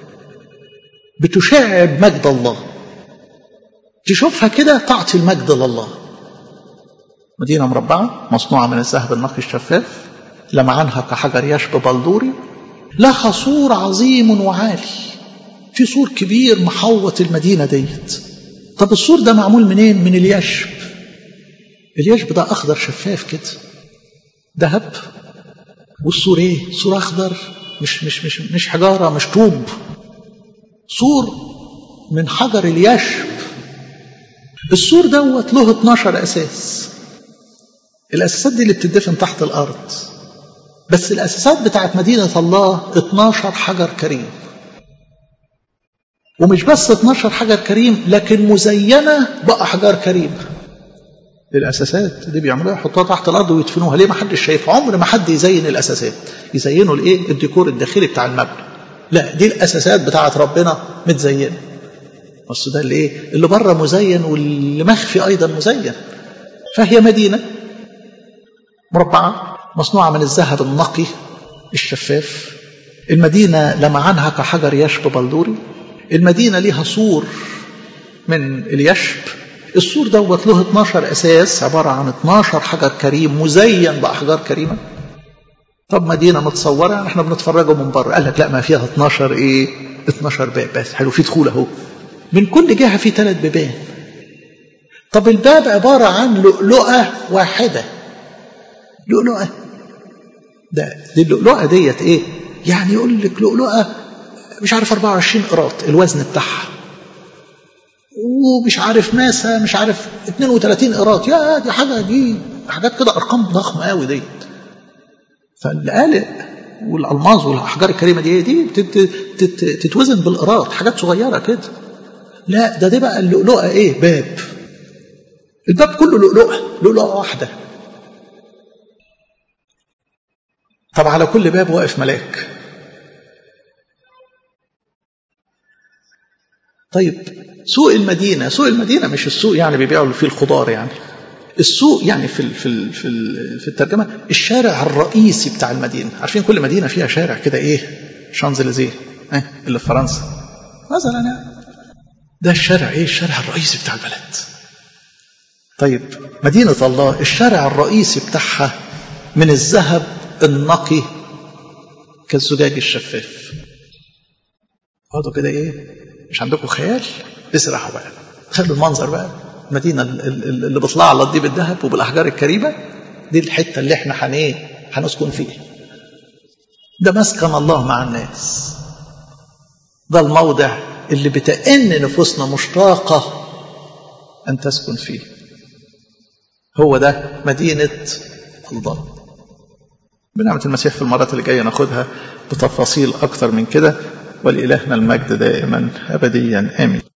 بتشع بمجد الله تشوفها كده تعطي المجد لله مدينة مربعة مصنوعة من الذهب النقي الشفاف لمعانها كحجر يشب بلدوري لها سور عظيم وعالي في سور كبير محوط المدينة ديت طب السور ده معمول منين من اليشب اليشب ده أخضر شفاف كده ذهب والسور ايه سور أخضر مش مش مش مش حجارة مش طوب سور من حجر اليشب السور دوت له 12 أساس الأساسات دي اللي بتدفن تحت الأرض بس الأساسات بتاعت مدينة الله 12 حجر كريم ومش بس 12 حجر كريم لكن مزينة بأحجار كريمة الأساسات دي بيعملوها يحطوها تحت الأرض ويدفنوها ليه ما حدش شايف عمر ما حد يزين الأساسات يزينوا الإيه الديكور الداخلي بتاع المبنى لا دي الأساسات بتاعت ربنا متزينة بس ده اللي إيه اللي بره مزين واللي مخفي أيضا مزين فهي مدينة مربعة مصنوعة من الذهب النقي الشفاف المدينة لمعانها كحجر يشب بلدوري المدينة ليها سور من اليشب السور دوت له 12 أساس عبارة عن 12 حجر كريم مزين بأحجار كريمة طب مدينة متصورة احنا بنتفرجوا من بره قال لك لا ما فيها 12 ايه 12 باب بس حلو في دخول اهو من كل جهة في ثلاث بيبان طب الباب عبارة عن لؤلؤة واحدة لؤلؤة ده دي اللؤلؤة ديت ايه يعني يقول لك لؤلؤة مش عارف 24 قراط الوزن بتاعها ومش عارف ماسة مش عارف 32 قراط يا دي حاجة دي حاجات كده أرقام ضخمة قوي ديت فالقالق والألماظ والأحجار الكريمة دي دي تتوزن بالقراط حاجات صغيرة كده لا ده دي بقى اللؤلؤة ايه باب الباب كله لؤلؤة لؤلؤة واحدة طب على كل باب واقف ملاك طيب سوق المدينة سوق المدينة مش السوق يعني بيبيعوا فيه الخضار يعني السوق يعني في ال في ال في, ال في الترجمة الشارع الرئيسي بتاع المدينة عارفين كل مدينة فيها شارع كده ايه شانزليزيه اه اللي في فرنسا مثلا يعني ده الشارع ايه الشارع الرئيسي بتاع البلد طيب مدينة الله الشارع الرئيسي بتاعها من الذهب النقي كالزجاج الشفاف اقعدوا كده ايه مش عندكم خيال اسرحوا بقى خلوا المنظر بقى المدينة اللي بيطلع على دي بالذهب وبالأحجار الكريمة دي الحتة اللي احنا هن ايه هنسكن فيها ده مسكن الله مع الناس ده الموضع اللي بتأن نفوسنا مشتاقة أن تسكن فيه هو ده مدينة الله بنعمة المسيح في المرات اللي جاية ناخدها بتفاصيل أكثر من كده ولإلهنا المجد دائما أبديا آمين